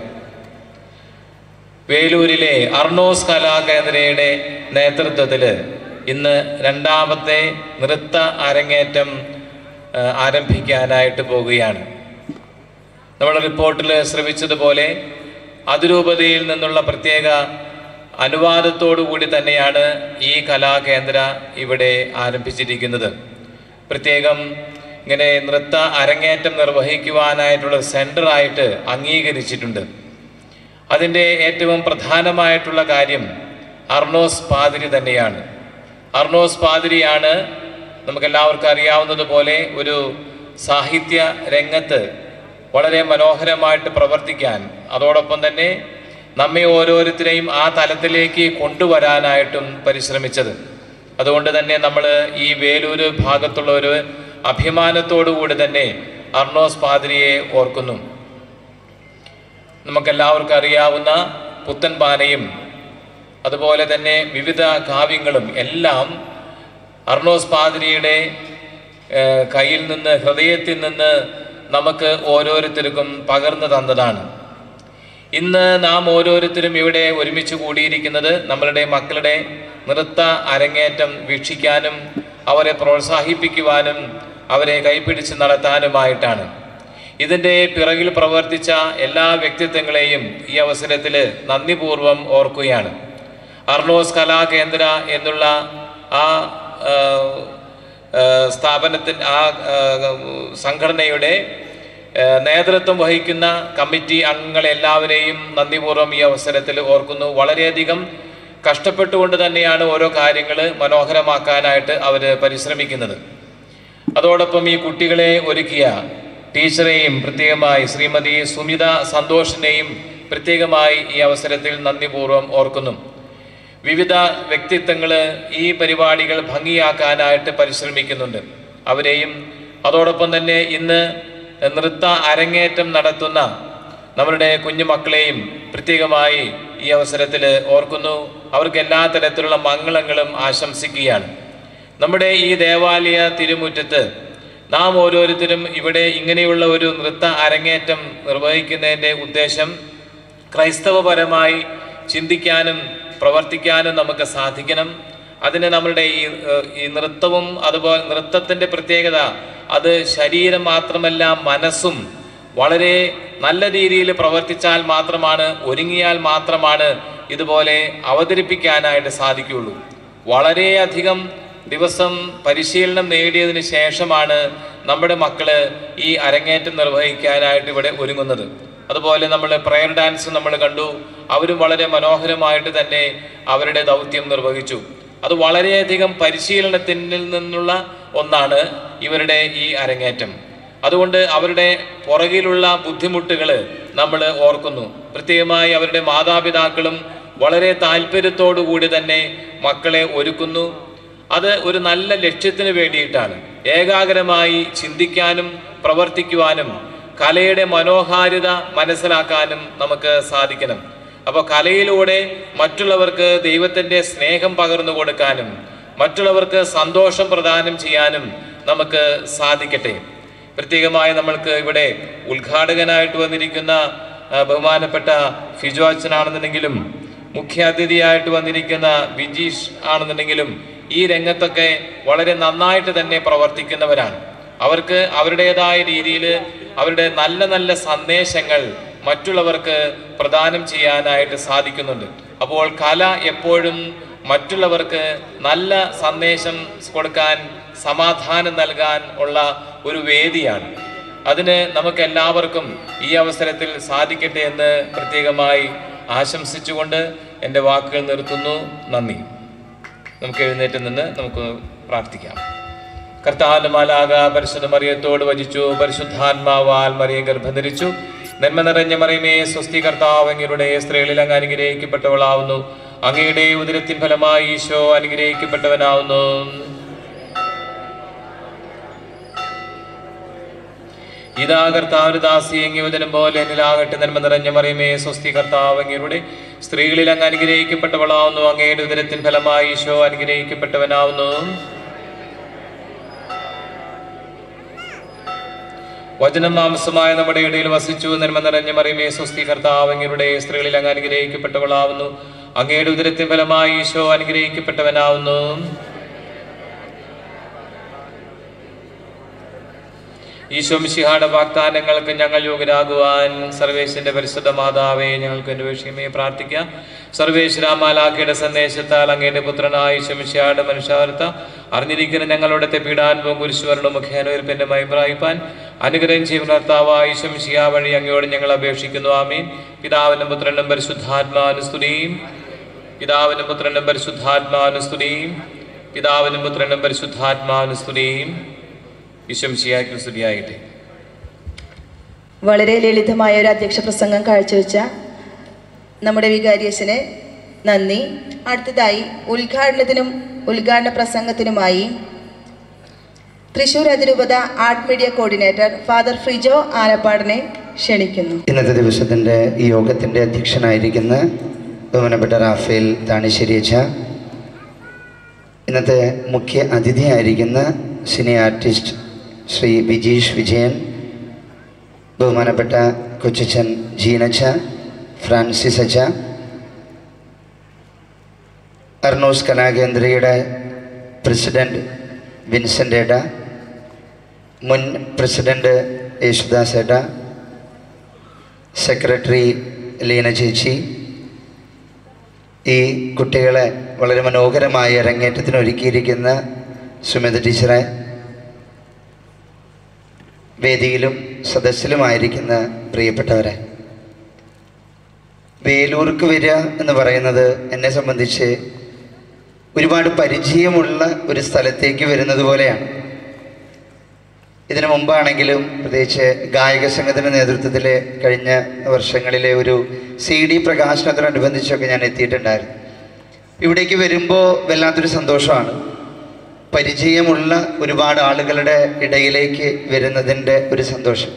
Speaker 5: വേലൂരിലെ അർണോസ് കലാകേന്ദ്രയുടെ നേതൃത്വത്തിൽ ഇന്ന് രണ്ടാമത്തെ നൃത്ത അരങ്ങേറ്റം ആ, ആരംഭിക്കാനായിട്ട് പോകുകയാണ് നമ്മുടെ റിപ്പോർട്ടിൽ ശ്രമിച്ചതുപോലെ അതിരൂപതയിൽ നിന്നുള്ള പ്രത്യേക അനുവാദത്തോടു കൂടി തന്നെയാണ് ഈ കലാകേന്ദ്ര ഇവിടെ ആരംഭിച്ചിരിക്കുന്നത് പ്രത്യേകം ഇങ്ങനെ നൃത്ത അരങ്ങേറ്റം നിർവഹിക്കുവാനായിട്ടുള്ള സെൻ്ററായിട്ട് അംഗീകരിച്ചിട്ടുണ്ട് അതിൻ്റെ ഏറ്റവും പ്രധാനമായിട്ടുള്ള കാര്യം അർണോസ് പാതിരി തന്നെയാണ് അർണോസ് പാതിരിയാണ് നമുക്കെല്ലാവർക്കും അറിയാവുന്നതുപോലെ ഒരു സാഹിത്യ രംഗത്ത് വളരെ മനോഹരമായിട്ട് പ്രവർത്തിക്കാൻ അതോടൊപ്പം തന്നെ നമ്മെ ഓരോരുത്തരെയും ആ തലത്തിലേക്ക് കൊണ്ടുവരാനായിട്ടും പരിശ്രമിച്ചത് അതുകൊണ്ട് തന്നെ നമ്മൾ ഈ വേലൂര് ഭാഗത്തുള്ള ഒരു അഭിമാനത്തോടു കൂടി തന്നെ അർണോസ് പാതിരിയെ ഓർക്കുന്നു നമുക്കെല്ലാവർക്കും അറിയാവുന്ന പുത്തൻപാനയും അതുപോലെ തന്നെ വിവിധ കാവ്യങ്ങളും എല്ലാം അർണോസ് പാതിരിയുടെ ഏഹ്, കയ്യിൽ നിന്ന് ഹൃദയത്തിൽ നിന്ന് നമുക്ക് ഓരോരുത്തർക്കും പകർന്നു തന്നതാണ് ഇന്ന് നാം ഓരോരുത്തരും ഇവിടെ ഒരുമിച്ച് കൂടിയിരിക്കുന്നത് നമ്മളുടെ മക്കളുടെ നൃത്ത അരങ്ങേറ്റം വീക്ഷിക്കാനും അവരെ പ്രോത്സാഹിപ്പിക്കുവാനും അവരെ കൈപിടിച്ച് നടത്താനുമായിട്ടാണ് ഇതിൻ്റെ പിറകിൽ പ്രവർത്തിച്ച എല്ലാ വ്യക്തിത്വങ്ങളെയും ഈ അവസരത്തിൽ നന്ദിപൂർവ്വം ഓർക്കുകയാണ് അർണോസ് കലാകേന്ദ്ര എന്നുള്ള ആ ആ, ആ, സ്ഥാപനത്തിൻ ആ ആ, സംഘടനയുടെ ആ, നേതൃത്വം വഹിക്കുന്ന കമ്മിറ്റി അംഗങ്ങളെല്ലാവരെയും നന്ദിപൂർവ്വം ഈ അവസരത്തിൽ ഓർക്കുന്നു വളരെയധികം കഷ്ടപ്പെട്ടുകൊണ്ട് തന്നെയാണ് ഓരോ കാര്യങ്ങൾ മനോഹരമാക്കാനായിട്ട് അവർ പരിശ്രമിക്കുന്നത് അതോടൊപ്പം ഈ കുട്ടികളെ ഒരുക്കിയ ടീച്ചറെയും പ്രത്യേകമായി ശ്രീമതി സുമിത സന്തോഷിനെയും പ്രത്യേകമായി ഈ അവസരത്തിൽ നന്ദിപൂർവ്വം ഓർക്കുന്നു വിവിധ വ്യക്തിത്വങ്ങൾ ഈ പരിപാടികൾ ഭംഗിയാക്കാനായിട്ട് പരിശ്രമിക്കുന്നുണ്ട് അവരെയും അതോടൊപ്പം തന്നെ ഇന്ന് നൃത്ത അരങ്ങേറ്റം നടത്തുന്ന നമ്മളുടെ കുഞ്ഞുമക്കളെയും പ്രത്യേകമായി ഈ അവസരത്തിൽ ഓർക്കുന്നു അവർക്ക് എല്ലാ തരത്തിലുള്ള മംഗളങ്ങളും ആശംസിക്കുകയാണ് നമ്മുടെ ഈ ദേവാലയ തിരുമുറ്റത്ത് നാം ഓരോരുത്തരും ഇവിടെ ഇങ്ങനെയുള്ള ഒരു നൃത്ത അരങ്ങേറ്റം നിർവഹിക്കുന്നതിൻ്റെ ഉദ്ദേശം ക്രൈസ്തവപരമായി ചിന്തിക്കാനും പ്രവർത്തിക്കാനും നമുക്ക് സാധിക്കണം അതിന് നമ്മളുടെ ഈ ഏഹ്, ഈ നൃത്തവും അതുപോലെ നൃത്തത്തിൻ്റെ പ്രത്യേകത അത് ശരീരം മാത്രമല്ല മനസ്സും വളരെ നല്ല രീതിയിൽ പ്രവർത്തിച്ചാൽ മാത്രമാണ് ഒരുങ്ങിയാൽ മാത്രമാണ് ഇതുപോലെ അവതരിപ്പിക്കാനായിട്ട് സാധിക്കുകയുള്ളൂ വളരെയധികം ദിവസം പരിശീലനം നേടിയതിന് ശേഷമാണ് നമ്മുടെ മക്കള് ഈ അരങ്ങേറ്റം നിർവഹിക്കാനായിട്ട് ഇവിടെ ഒരുങ്ങുന്നത് അതുപോലെ നമ്മൾ പ്രയർ ഡാൻസ് നമ്മൾ കണ്ടു അവരും വളരെ മനോഹരമായിട്ട് തന്നെ അവരുടെ ദൗത്യം നിർവഹിച്ചു അത് വളരെയധികം പരിശീലനത്തിൽ നിന്നുള്ള ഒന്നാണ് ഇവരുടെ ഈ അരങ്ങേറ്റം അതുകൊണ്ട് അവരുടെ പുറകിലുള്ള ബുദ്ധിമുട്ടുകൾ നമ്മൾ ഓർക്കുന്നു പ്രത്യേകമായി അവരുടെ മാതാപിതാക്കളും വളരെ താല്പര്യത്തോടു കൂടി തന്നെ മക്കളെ ഒരുക്കുന്നു അത് ഒരു നല്ല ലക്ഷ്യത്തിന് വേണ്ടിയിട്ടാണ് ഏകാഗ്രമായി ചിന്തിക്കാനും പ്രവർത്തിക്കുവാനും കലയുടെ മനോഹാരിത മനസ്സിലാക്കാനും നമുക്ക് സാധിക്കണം അപ്പോൾ കലയിലൂടെ മറ്റുള്ളവർക്ക് ദൈവത്തിൻ്റെ സ്നേഹം പകർന്നു കൊടുക്കാനും മറ്റുള്ളവർക്ക് സന്തോഷം പ്രദാനം ചെയ്യാനും നമുക്ക് സാധിക്കട്ടെ പ്രത്യേകമായി നമ്മൾക്ക് ഇവിടെ ഉദ്ഘാടകനായിട്ട് വന്നിരിക്കുന്ന ആ, ബഹുമാനപ്പെട്ട ഫിജോ അച്ഛനാണെന്നുണ്ടെങ്കിലും മുഖ്യാതിഥിയായിട്ട് വന്നിരിക്കുന്ന വിജീഷ് ആണെന്നുണ്ടെങ്കിലും ഈ രംഗത്തൊക്കെ വളരെ നന്നായിട്ട് തന്നെ പ്രവർത്തിക്കുന്നവരാണ് അവർക്ക് അവരുടേതായ രീതിയിൽ അവരുടെ നല്ല നല്ല സന്ദേശങ്ങൾ മറ്റുള്ളവർക്ക് പ്രദാനം ചെയ്യാനായിട്ട് സാധിക്കുന്നുണ്ട് അപ്പോൾ കല എപ്പോഴും മറ്റുള്ളവർക്ക് നല്ല സന്ദേശം കൊടുക്കാൻ സമാധാനം നൽകാൻ ഉള്ള ഒരു വേദിയാണ് അതിന് നമുക്ക് എല്ലാവർക്കും ഈ അവസരത്തിൽ സാധിക്കട്ടെ എന്ന് പ്രത്യേകമായി ആശംസിച്ചുകൊണ്ട് എൻ്റെ വാക്കുകൾ നിർത്തുന്നു നന്ദി നമുക്ക് എഴുന്നേറ്റ് നിന്ന് നമുക്ക് പ്രാർത്ഥിക്കാം കർത്താവിന്റെ മാലാക പരിശുദ്ധ മറിയത്തോട് വചിച്ചു പരിശുദ്ധാത്മാവാൽ മറിയം ഗർഭം ധരിച്ചു നന്മ നിറഞ്ഞ മറിയമേ സ്വസ്തി കർത്താവ് അങ്ങയുടെ സ്ത്രീകളിൽ അങ്ങ് അനുഗ്രഹിക്കപ്പെട്ടവളാവുന്നു അങ്ങയുടെ ഉദരത്തിൻ ഫലമായി ഈശോ അനുഗ്രഹിക്കപ്പെട്ടവനാവുന്നു ഇതാ കർത്താവിന് ദാസി എങ്ങിവചനം പോലെ എന്നിലാകട്ടെ നന്മ നിറഞ്ഞ മറിയമേ സ്വസ്തി കർത്താവ് അങ്ങയുടെ സ്ത്രീകളിൽ അങ്ങ് അനുഗ്രഹിക്കപ്പെട്ടവളാവുന്നു അങ്ങയുടെ ഉദരത്തിൻ ഫലമായി ഈശോ അനുഗ്രഹിക്കപ്പെട്ടവനാവുന്നു വചനം മാംസമായ നമ്മുടെ ഇടയിൽ വസിച്ചു നന്മ നിറഞ്ഞ മറിയമേ സ്വസ്തി കർത്താവ് അങ്ങയുടെ സ്ത്രീകളിൽ അങ്ങ് അനുഗ്രഹിക്കപ്പെട്ടവളാവുന്നു അങ്ങയുടെ ഉദരത്തിൻ ഫലമായി ഈശോ അനുഗ്രഹിക്കപ്പെട്ടവനാവുന്നു ഈശോ മിശിഹായുടെ വാഗ്ദാനങ്ങൾക്ക് ഞങ്ങൾ യോഗ്യരാകുവാൻ സർവേശ്വരന്റെ പരിശുദ്ധ മാതാവെ ഞങ്ങൾക്ക് അന്വേഷിക്കുമേ പ്രാർത്ഥിക്കാം സർവേശ്വരാമാലാഖയുടെ സന്ദേശത്താൽ അങ്ങയുടെ പുത്രനായ ഈശോ മിശിഹായുടെ മനുഷ്യാവരത്ത അറിഞ്ഞിരിക്കുന്ന ഞങ്ങളുടെ പീഡാൻപവും കുരിശുവരുടെ മുഖേനോർപ്പിന്റെ മൈപ്രായിപ്പാൻ അനുഗ്രഹം ചെയ്യുന്ന കർത്താവായ ഈശോ മിശിഹ വഴി അങ്ങയോട് ഞങ്ങൾ അപേക്ഷിക്കുന്നു ആമീൻ പിതാവിനും പുത്രനും പരിശുദ്ധാത്മാനുസ്തുതിയും പിതാവിനും പുത്രനും പരിശുദ്ധാത്മാനുസ്തുതിയും പിതാവിനും പുത്രനും പരിശുദ്ധാത്മാനുസ്തുതിയും വിശംസിയാക്കി സ്തുതിയാകട്ടെ
Speaker 4: വളരെ ലളിതമായ ഒരു അധ്യക്ഷ പ്രസംഗം കാഴ്ചവെച്ച നമ്മുടെ വികാരിയസിന് നന്ദി അടുത്തതായി ഉദ്ഘാടനത്തിനും ഉദ്ഘാടന പ്രസംഗത്തിനുമായി തൃശൂർ അതിരൂപത art media coordinator father Frijo ആലപ്പാടിനെ ക്ഷണിക്കുന്നു
Speaker 6: ഇന്നത്തെ ദിവസത്തിൻ്റെ ഈ യോഗത്തിൻ്റെ അധ്യക്ഷനായിരിക്കുന്ന ബഹുമാനപ്പെട്ട റാഫേൽ താണിശ്ശേരി അച്ഛ ഇന്നത്തെ മുഖ്യ അതിഥിയായിരിക്കുന്ന സിനി ആർട്ടിസ്റ്റ് ശ്രീ ബിജീഷ് വിജയൻ ബഹുമാനപ്പെട്ട കൊച്ചച്ഛൻ ജീനച്ച ഫ്രാൻസിസ് അച്ഛ അർണോസ് കലാകേന്ദ്രയുടെ പ്രസിഡന്റ് വിൻസെൻ്റ് ഏട്ട മുൻ പ്രസിഡന്റ് യേശുദാസ് ഏട്ട സെക്രട്ടറി ലീന ചേച്ചി ഈ കുട്ടികളെ വളരെ മനോഹരമായ അരങ്ങേറ്റത്തിന് ഒരുക്കിയിരിക്കുന്ന സുമിത ടീച്ചറെ വേദിയിലും സദസ്സിലുമായിരിക്കുന്ന പ്രിയപ്പെട്ടവരെ വേലൂർക്ക് വരിക എന്ന് പറയുന്നത് എന്നെ സംബന്ധിച്ച് ഒരുപാട് പരിചയമുള്ള ഒരു സ്ഥലത്തേക്ക് വരുന്നത് പോലെയാണ് ഇതിനു മുമ്പാണെങ്കിലും പ്രത്യേകിച്ച് ഗായക സംഘത്തിൻ്റെ നേതൃത്വത്തിൽ കഴിഞ്ഞ വർഷങ്ങളിലെ ഒരു സി ഡി പ്രകാശനത്തോടനുബന്ധിച്ചൊക്കെ ഞാൻ എത്തിയിട്ടുണ്ടായിരുന്നു ഇവിടേക്ക് വരുമ്പോൾ വല്ലാത്തൊരു സന്തോഷമാണ് പരിചയമുള്ള ഒരുപാട് ആളുകളുടെ ഇടയിലേക്ക് വരുന്നതിൻ്റെ ഒരു സന്തോഷം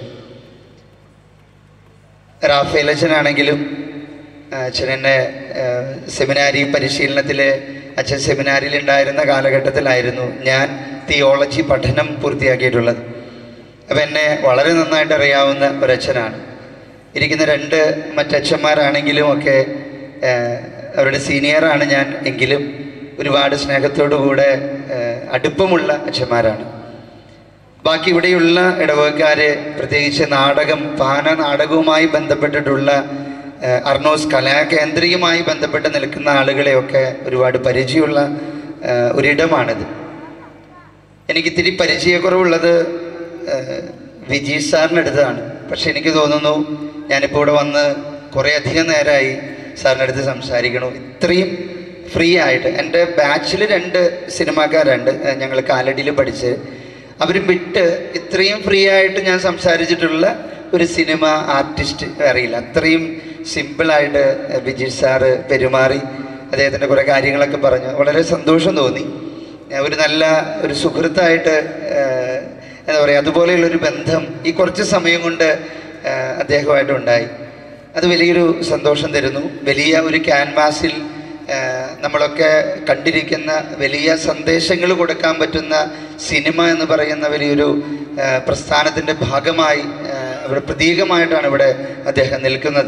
Speaker 6: റാഫേൽ അച്ഛനാണെങ്കിലും അച്ഛൻ എന്നെ സെമിനാരി പരിശീലനത്തിൽ അച്ഛൻ സെമിനാരിയിൽ ഉണ്ടായിരുന്ന കാലഘട്ടത്തിലായിരുന്നു ഞാൻ തിയോളജി പഠനം പൂർത്തിയാക്കിയിട്ടുള്ളത് അപ്പം എന്നെ വളരെ നന്നായിട്ട് അറിയാവുന്ന ഒരച്ഛനാണ് ഇരിക്കുന്ന രണ്ട് മറ്റച്ഛന്മാരാണെങ്കിലും ഒക്കെ ഏഹ്, അവരുടെ സീനിയറാണ് ഞാൻ എങ്കിലും ഒരുപാട് സ്നേഹത്തോടു കൂടെ ഏഹ്, അടുപ്പമുള്ള അച്ഛന്മാരാണ് ബാക്കി ഇവിടെയുള്ള ഇടവകക്കാര് പ്രത്യേകിച്ച് നാടകം പാന നാടകവുമായി ബന്ധപ്പെട്ടിട്ടുള്ള ഏഹ്, അർണോസ് കലാകേന്ദ്രിയുമായി ബന്ധപ്പെട്ട് നിൽക്കുന്ന ആളുകളെയൊക്കെ ഒരുപാട് പരിചയമുള്ള ഏഹ്, ഒരിടമാണിത് എനിക്ക് ഇത്തിരി പരിചയക്കുറവുള്ളത് ഏഹ്, വിജി സാറിൻ്റെ അടുത്താണ് പക്ഷെ എനിക്ക് തോന്നുന്നു ഞാനിപ്പോൾ ഇവിടെ വന്ന് കുറേ അധികം നേരമായി സാറിൻ്റെ അടുത്ത് സംസാരിക്കണു ഇത്രയും ഫ്രീ ആയിട്ട് എൻ്റെ ബാച്ചിൽ രണ്ട് സിനിമാക്കാരുണ്ട് ഞങ്ങൾ കാലടിയിൽ പഠിച്ച് അവർ വിട്ട് ഇത്രയും ഫ്രീ ആയിട്ട് ഞാൻ സംസാരിച്ചിട്ടുള്ള ഒരു സിനിമ ആർട്ടിസ്റ്റ് അറിയില്ല അത്രയും സിമ്പിളായിട്ട് വിജി സാറ് പെരുമാറി അദ്ദേഹത്തിൻ്റെ കുറേ കാര്യങ്ങളൊക്കെ പറഞ്ഞു വളരെ സന്തോഷം തോന്നി ഏഹ് ഒരു നല്ല ഒരു സുഹൃത്തായിട്ട് ഏഹ് എന്താ പറയുക അതുപോലെയുള്ളൊരു ബന്ധം ഈ കുറച്ച് സമയം കൊണ്ട് ഏഹ് അദ്ദേഹമായിട്ട് ഉണ്ടായി അത് വലിയൊരു സന്തോഷം തരുന്നു വലിയ ഒരു ക്യാൻവാസിൽ ഏഹ് നമ്മളൊക്കെ കണ്ടിരിക്കുന്ന വലിയ സന്ദേശങ്ങൾ കൊടുക്കാൻ പറ്റുന്ന സിനിമ എന്ന് പറയുന്ന വലിയൊരു ഏഹ് പ്രസ്ഥാനത്തിൻ്റെ ഭാഗമായി ഏഹ് ഇവിടെ പ്രതീകമായിട്ടാണ് ഇവിടെ അദ്ദേഹം നിൽക്കുന്നത്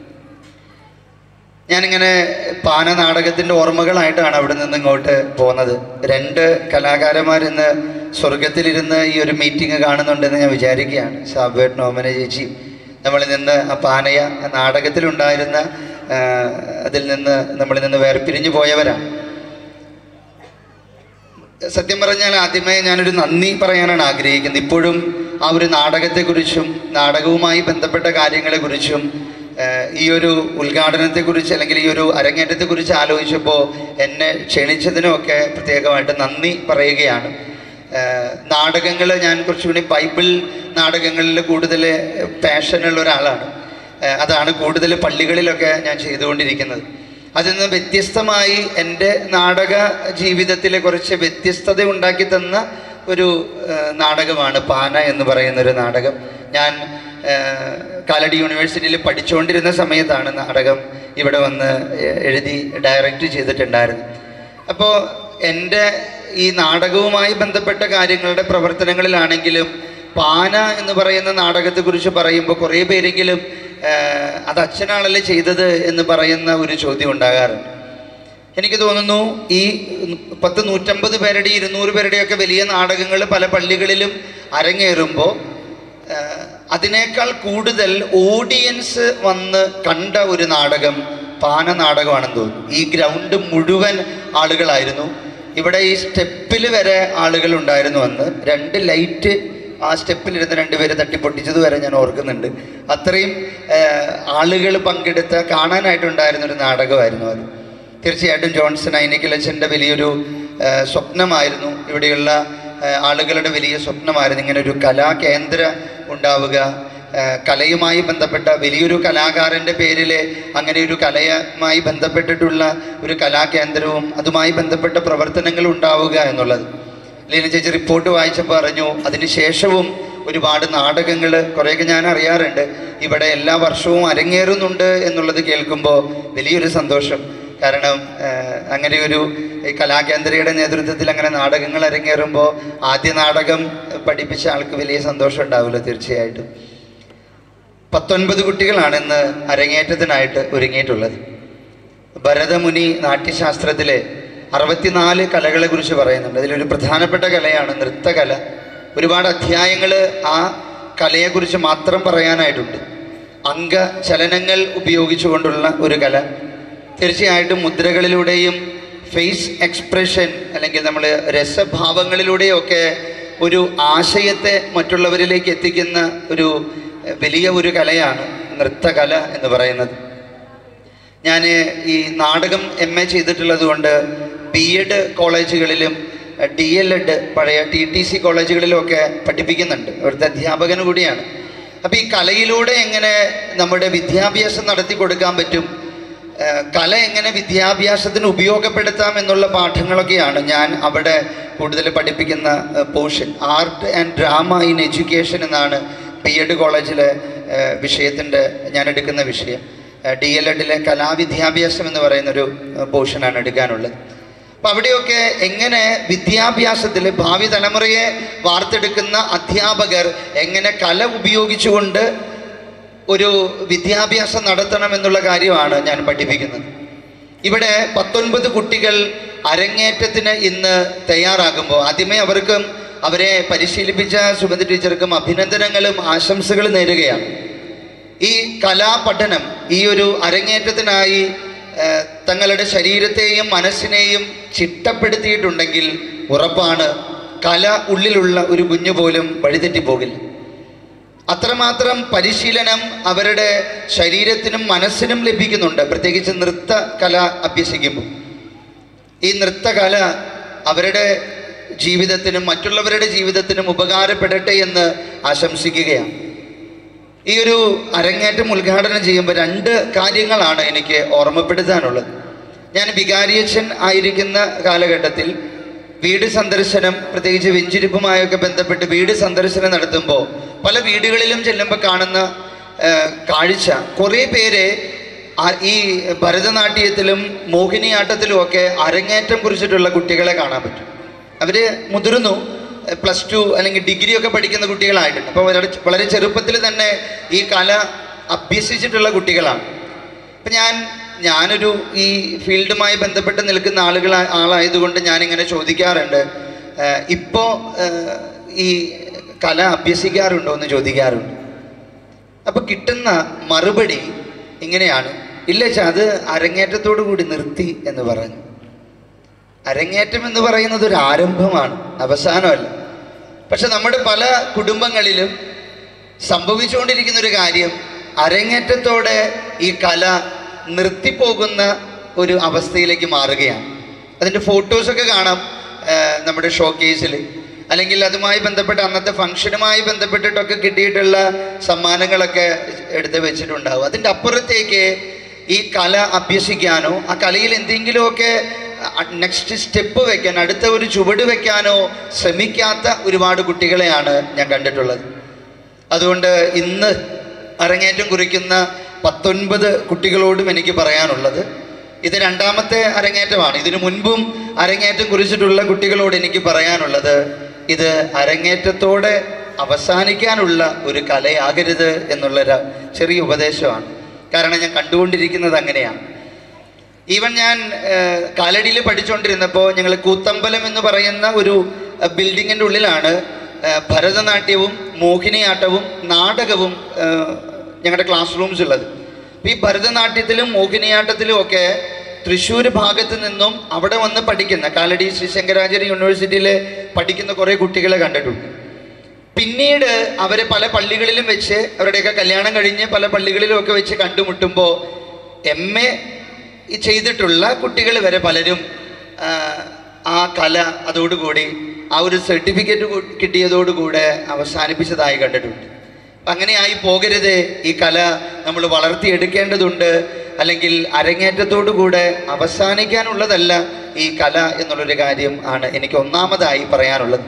Speaker 6: ഞാനിങ്ങനെ പാന നാടകത്തിൻ്റെ ഓർമ്മകളായിട്ടാണ് അവിടെ നിന്ന് ഇങ്ങോട്ട് പോകുന്നത് രണ്ട് കലാകാരന്മാരിന്ന് സ്വർഗത്തിലിരുന്ന് ഈ ഒരു മീറ്റിംഗ് കാണുന്നുണ്ടെന്ന് ഞാൻ വിചാരിക്കുകയാണ് സാബേട്ട് നോമന ചേച്ചി നമ്മളിൽ നിന്ന് ആ പാനയ ആ നാടകത്തിലുണ്ടായിരുന്ന ആ, അതിൽ നിന്ന് നമ്മളിൽ നിന്ന് വേർപിരിഞ്ഞു പോയവരാണ് സത്യം പറഞ്ഞാൽ ആദ്യമേ ഞാനൊരു നന്ദി പറയാനാണ് ആഗ്രഹിക്കുന്നത് ഇപ്പോഴും ആ ഒരു നാടകത്തെക്കുറിച്ചും നാടകവുമായി ബന്ധപ്പെട്ട കാര്യങ്ങളെക്കുറിച്ചും ഏഹ്, ഈ ഒരു ഉദ്ഘാടനത്തെക്കുറിച്ച് അല്ലെങ്കിൽ ഈ ഒരു അരങ്ങേറ്റത്തെക്കുറിച്ച് ആലോചിച്ചപ്പോൾ എന്നെ ക്ഷണിച്ചതിനുമൊക്കെ പ്രത്യേകമായിട്ട് നന്ദി പറയുകയാണ് നാടകങ്ങൾ ഞാൻ കുറച്ചുകൂടി ബൈബിൾ നാടകങ്ങളിൽ കൂടുതൽ പാഷനുള്ള ഒരാളാണ് ഏഹ്, അതാണ് കൂടുതൽ പള്ളികളിലൊക്കെ ഞാൻ ചെയ്തുകൊണ്ടിരിക്കുന്നത് അതിൽ നിന്ന് വ്യത്യസ്തമായി എൻ്റെ നാടക ജീവിതത്തിലെ കുറച്ച് വ്യത്യസ്തത ഉണ്ടാക്കി തന്ന ഒരു ഏഹ്, നാടകമാണ് പാന എന്ന് പറയുന്ന ഒരു നാടകം ഞാൻ ഏഹ്, കാലടി യൂണിവേഴ്സിറ്റിയിൽ പഠിച്ചുകൊണ്ടിരുന്ന സമയത്താണ് നാടകം ഇവിടെ വന്ന് എ- എഴുതി ഡയറക്റ്റ് ചെയ്തിട്ടുണ്ടായിരുന്നു അപ്പോൾ എൻ്റെ ഈ നാടകവുമായി ബന്ധപ്പെട്ട കാര്യങ്ങളുടെ പ്രവർത്തനങ്ങളിലാണെങ്കിലും പാന എന്ന് പറയുന്ന നാടകത്തെക്കുറിച്ച് പറയുമ്പോൾ കുറേ പേരെങ്കിലും ഏഹ്, അത് അച്ഛനാണല്ലേ ചെയ്തത് എന്ന് പറയുന്ന ഒരു ചോദ്യം ഉണ്ടാകാറുണ്ട് എനിക്ക് തോന്നുന്നു ഈ പത്ത് നൂറ്റമ്പത് പേരുടെ ഇരുന്നൂറ് പേരുടെയൊക്കെ വലിയ നാടകങ്ങൾ പല പള്ളികളിലും അരങ്ങേറുമ്പോൾ ഏഹ്, അതിനേക്കാൾ കൂടുതൽ ഓഡിയൻസ് വന്ന് കണ്ട ഒരു നാടകം പാന നാടകമാണെന്ന് തോന്നുന്നു ഈ ഗ്രൗണ്ട് മുഴുവൻ ആളുകളായിരുന്നു ഇവിടെ ഈ സ്റ്റെപ്പിൽ വരെ ആളുകൾ ഉണ്ടായിരുന്നു അന്ന് രണ്ട് ലൈറ്റ് ആ സ്റ്റെപ്പിലിരുന്ന് രണ്ടുപേര് തട്ടിപ്പൊട്ടിച്ചത് വരെ ഞാൻ ഓർക്കുന്നുണ്ട് അത്രയും ആളുകൾ പങ്കെടുത്ത കാണാനായിട്ടുണ്ടായിരുന്ന ഒരു നാടകമായിരുന്നു അത് തീർച്ചയായിട്ടും ജോൺസൺ ഐനിക്കലച്ചൻ്റെ വലിയൊരു ആ, സ്വപ്നമായിരുന്നു ഇവിടെയുള്ള ആ, ആളുകളുടെ വലിയ സ്വപ്നമായിരുന്നു ഇങ്ങനെ ഒരു കലാകേന്ദ്ര ഉണ്ടാവുക ആ, കലയുമായി ബന്ധപ്പെട്ട വലിയൊരു കലാകാരൻ്റെ പേരിൽ അങ്ങനെ ഒരു കലയുമായി ബന്ധപ്പെട്ടിട്ടുള്ള ഒരു കലാകേന്ദ്രവും അതുമായി ബന്ധപ്പെട്ട പ്രവർത്തനങ്ങൾ ഉണ്ടാവുക എന്നുള്ളത് ലീന ചേച്ചി റിപ്പോർട്ട് വായിച്ചപ്പോൾ അറിഞ്ഞു അതിനുശേഷവും ഒരുപാട് നാടകങ്ങൾ കുറേയൊക്കെ ഞാൻ അറിയാറുണ്ട് ഇവിടെ എല്ലാ വർഷവും അരങ്ങേറുന്നുണ്ട് എന്നുള്ളത് കേൾക്കുമ്പോൾ വലിയൊരു സന്തോഷം കാരണം ആഹ്, അങ്ങനെ ഒരു ഈ കലാകേന്ദ്രയുടെ നേതൃത്വത്തിൽ അങ്ങനെ നാടകങ്ങൾ അരങ്ങേറുമ്പോൾ ആദ്യ നാടകം പഠിപ്പിച്ച ആൾക്ക് വലിയ സന്തോഷം ഉണ്ടാവില്ല തീർച്ചയായിട്ടും പത്തൊൻപത് കുട്ടികളാണ് ഇന്ന് അരങ്ങേറ്റത്തിനായിട്ട് ഒരുങ്ങിയിട്ടുള്ളത് ഭരതമുനി നാട്യശാസ്ത്രത്തിലെ അറുപത്തിനാല് കലകളെ കുറിച്ച് പറയുന്നുണ്ട് അതിലൊരു പ്രധാനപ്പെട്ട കലയാണ് നൃത്തകല ഒരുപാട് അധ്യായങ്ങൾ ആ കലയെക്കുറിച്ച് മാത്രം പറയാനായിട്ടുണ്ട് അംഗചലനങ്ങൾ ഉപയോഗിച്ചുകൊണ്ടുള്ള ഒരു കല തീർച്ചയായിട്ടും മുദ്രകളിലൂടെയും ഫേസ് എക്സ്പ്രഷൻ അല്ലെങ്കിൽ നമ്മൾ രസഭാവങ്ങളിലൂടെയും ഒക്കെ ഒരു ആശയത്തെ മറ്റുള്ളവരിലേക്ക് എത്തിക്കുന്ന ഒരു എഹ്, വലിയ ഒരു കലയാണ് നൃത്തകല എന്ന് പറയുന്നത് ഞാൻ ഈ നാടകം എം എ ചെയ്തിട്ടുള്ളത് കൊണ്ട് ബി എഡ് കോളേജുകളിലും ഡി എൽ എഡ് പഴയ ടി ടി സി കോളേജുകളിലും ഒക്കെ പഠിപ്പിക്കുന്നുണ്ട് അവിടുത്തെ അധ്യാപകന് കൂടിയാണ് അപ്പോൾ ഈ കലയിലൂടെ എങ്ങനെ നമ്മുടെ വിദ്യാഭ്യാസം നടത്തി കൊടുക്കാൻ പറ്റും ഏഹ് കല എങ്ങനെ വിദ്യാഭ്യാസത്തിന് ഉപയോഗപ്പെടുത്താം എന്നുള്ള പാഠങ്ങളൊക്കെയാണ് ഞാൻ അവിടെ കൂടുതൽ പഠിപ്പിക്കുന്ന portion art and drama in education എന്നാണ് ബി എഡ് കോളേജിലെ വിഷയത്തിൻ്റെ ഞാൻ എടുക്കുന്ന വിഷയം ഡി എൽ എഡിലെ കലാവിദ്യാഭ്യാസം എന്ന് പറയുന്നൊരു പോർഷനാണ് എടുക്കാനുള്ളത് അപ്പം അവിടെയൊക്കെ എങ്ങനെ വിദ്യാഭ്യാസത്തിൽ ഭാവി തലമുറയെ വാർത്തെടുക്കുന്ന അധ്യാപകർ എങ്ങനെ കല ഉപയോഗിച്ചുകൊണ്ട് ഒരു വിദ്യാഭ്യാസം നടത്തണം എന്നുള്ള കാര്യമാണ് ഞാൻ പഠിപ്പിക്കുന്നത് ഇവിടെ പത്തൊൻപത് കുട്ടികൾ അരങ്ങേറ്റത്തിന് ഇന്ന് തയ്യാറാകുമ്പോൾ ആദ്യമേ അവർക്ക് അവരെ പരിശീലിപ്പിച്ച സുഗന്ധ ടീച്ചർക്കും അഭിനന്ദനങ്ങളും ആശംസകളും നേരുകയാണ് ഈ കലാപഠനം ഈ ഒരു അരങ്ങേറ്റത്തിനായി ഏഹ്, തങ്ങളുടെ ശരീരത്തെയും മനസ്സിനെയും ചിട്ടപ്പെടുത്തിയിട്ടുണ്ടെങ്കിൽ ഉറപ്പാണ് കല ഉള്ളിലുള്ള ഒരു കുഞ്ഞു പോലും വഴിതെറ്റിപ്പോകില്ല അത്രമാത്രം പരിശീലനം അവരുടെ ശരീരത്തിനും മനസ്സിനും ലഭിക്കുന്നുണ്ട് പ്രത്യേകിച്ച് നൃത്ത കല അഭ്യസിക്കുമ്പോൾ ഈ നൃത്തകല അവരുടെ ജീവിതത്തിനും മറ്റുള്ളവരുടെ ജീവിതത്തിനും ഉപകാരപ്പെടട്ടെ എന്ന് ആശംസിക്കുകയാണ് ഈ ഒരു അരങ്ങേറ്റം ഉദ്ഘാടനം ചെയ്യുമ്പോൾ രണ്ട് കാര്യങ്ങളാണ് എനിക്ക് ഓർമ്മപ്പെടുത്താനുള്ളത് ഞാൻ വികാരിയച്ഛൻ ആയിരിക്കുന്ന കാലഘട്ടത്തിൽ വീട് സന്ദർശനം പ്രത്യേകിച്ച് വെഞ്ചിരിപ്പുമായൊക്കെ ബന്ധപ്പെട്ട് വീട് സന്ദർശനം നടത്തുമ്പോൾ പല വീടുകളിലും ചെല്ലുമ്പോൾ കാണുന്ന ആ, കാഴ്ച കുറേ പേര് ആ- ഈ ഭരതനാട്യത്തിലും മോഹിനിയാട്ടത്തിലും ഒക്കെ അരങ്ങേറ്റം കുറിച്ചിട്ടുള്ള കുട്ടികളെ കാണാൻ പറ്റും അവർ മുതിർന്നു പ്ലസ് ടു അല്ലെങ്കിൽ ഡിഗ്രി ഒക്കെ പഠിക്കുന്ന കുട്ടികളായിട്ടുണ്ട് അപ്പോൾ വളരെ വളരെ ചെറുപ്പത്തിൽ തന്നെ ഈ കല അഭ്യസിച്ചിട്ടുള്ള കുട്ടികളാണ് അപ്പം ഞാൻ ഞാനൊരു ഈ ഫീൽഡുമായി ബന്ധപ്പെട്ട് നിൽക്കുന്ന ആളുകൾ ആളായതുകൊണ്ട് ഞാനിങ്ങനെ ചോദിക്കാറുണ്ട് ഇപ്പോൾ ഈ കല അഭ്യസിക്കാറുണ്ടോ എന്ന് ചോദിക്കാറുണ്ട് അപ്പോൾ കിട്ടുന്ന മറുപടി ഇങ്ങനെയാണ് ഇല്ല ചാ അത് അരങ്ങേറ്റത്തോടു കൂടി നിർത്തി എന്ന് പറഞ്ഞു അരങ്ങേറ്റം എന്ന് പറയുന്നത് ഒരു ആരംഭമാണ് അവസാനമല്ല പക്ഷെ നമ്മുടെ പല കുടുംബങ്ങളിലും സംഭവിച്ചുകൊണ്ടിരിക്കുന്ന ഒരു കാര്യം അരങ്ങേറ്റത്തോടെ ഈ കല നിർത്തിപ്പോകുന്ന ഒരു അവസ്ഥയിലേക്ക് മാറുകയാണ് അതിൻ്റെ ഫോട്ടോസൊക്കെ കാണാം ആ, നമ്മുടെ ഷോ കേസിൽ അല്ലെങ്കിൽ അതുമായി ബന്ധപ്പെട്ട് അന്നത്തെ ഫംഗ്ഷനുമായി ബന്ധപ്പെട്ടിട്ടൊക്കെ കിട്ടിയിട്ടുള്ള സമ്മാനങ്ങളൊക്കെ എടുത്ത് വെച്ചിട്ടുണ്ടാവും അതിൻ്റെ അപ്പുറത്തേക്ക് ഈ കല അഭ്യസിക്കാനോ ആ കലയിൽ എന്തെങ്കിലുമൊക്കെ നെക്സ്റ്റ് സ്റ്റെപ്പ് വെക്കാൻ അടുത്ത ഒരു ചുവട് വെക്കാനോ ശ്രമിക്കാത്ത ഒരുപാട് കുട്ടികളെയാണ് ഞാൻ കണ്ടിട്ടുള്ളത് അതുകൊണ്ട് ഇന്ന് അരങ്ങേറ്റം കുറിക്കുന്ന പത്തൊൻപത് കുട്ടികളോടും എനിക്ക് പറയാനുള്ളത് ഇത് രണ്ടാമത്തെ അരങ്ങേറ്റമാണ് ഇതിനു മുൻപും അരങ്ങേറ്റം കുറിച്ചിട്ടുള്ള കുട്ടികളോട് എനിക്ക് പറയാനുള്ളത് ഇത് അരങ്ങേറ്റത്തോടെ അവസാനിക്കാനുള്ള ഒരു കലയാകരുത് എന്നുള്ളൊരു ചെറിയ ഉപദേശമാണ് കാരണം ഞാൻ കണ്ടുകൊണ്ടിരിക്കുന്നത് അങ്ങനെയാണ് ഈവൻ ഞാൻ ഏഹ്, കാലടിയിൽ പഠിച്ചുകൊണ്ടിരുന്നപ്പോൾ ഞങ്ങൾ കൂത്തമ്പലം എന്ന് പറയുന്ന ഒരു ഏഹ്, ബിൽഡിങ്ങിൻ്റെ ഉള്ളിലാണ് ഏഹ്, ഭരതനാട്യവും മോഹിനിയാട്ടവും നാടകവും ഏഹ്, ഞങ്ങളുടെ ക്ലാസ് റൂംസ് ഉള്ളത് അപ്പോൾ ഈ ഭരതനാട്യത്തിലും മോഹിനിയാട്ടത്തിലും ഒക്കെ തൃശ്ശൂർ ഭാഗത്ത് നിന്നും അവിടെ വന്ന് പഠിക്കുന്ന കാലടി ശ്രീ ശങ്കരാചാര്യ യൂണിവേഴ്സിറ്റിയിൽ പഠിക്കുന്ന കുറേ കുട്ടികളെ കണ്ടിട്ടുണ്ട് പിന്നീട് അവരെ പല പള്ളികളിലും വെച്ച് അവരുടെയൊക്കെ കല്യാണം കഴിഞ്ഞ് പല പള്ളികളിലും ഒക്കെ വെച്ച് കണ്ടുമുട്ടുമ്പോൾ എം എ ചെയ്തിട്ടുള്ള കുട്ടികൾ വരെ പലരും ആ, ആ കല അതോടുകൂടി ആ ഒരു സർട്ടിഫിക്കറ്റ് കിട്ടിയതോടുകൂടെ അവസാനിപ്പിച്ചതായി കണ്ടിട്ടുണ്ട് അപ്പം അങ്ങനെയായി പോകരുത് ഈ കല നമ്മൾ വളർത്തിയെടുക്കേണ്ടതുണ്ട് അല്ലെങ്കിൽ അരങ്ങേറ്റത്തോടുകൂടെ അവസാനിക്കാനുള്ളതല്ല ഈ കല എന്നുള്ളൊരു കാര്യം ആണ് എനിക്ക് ഒന്നാമതായി പറയാനുള്ളത്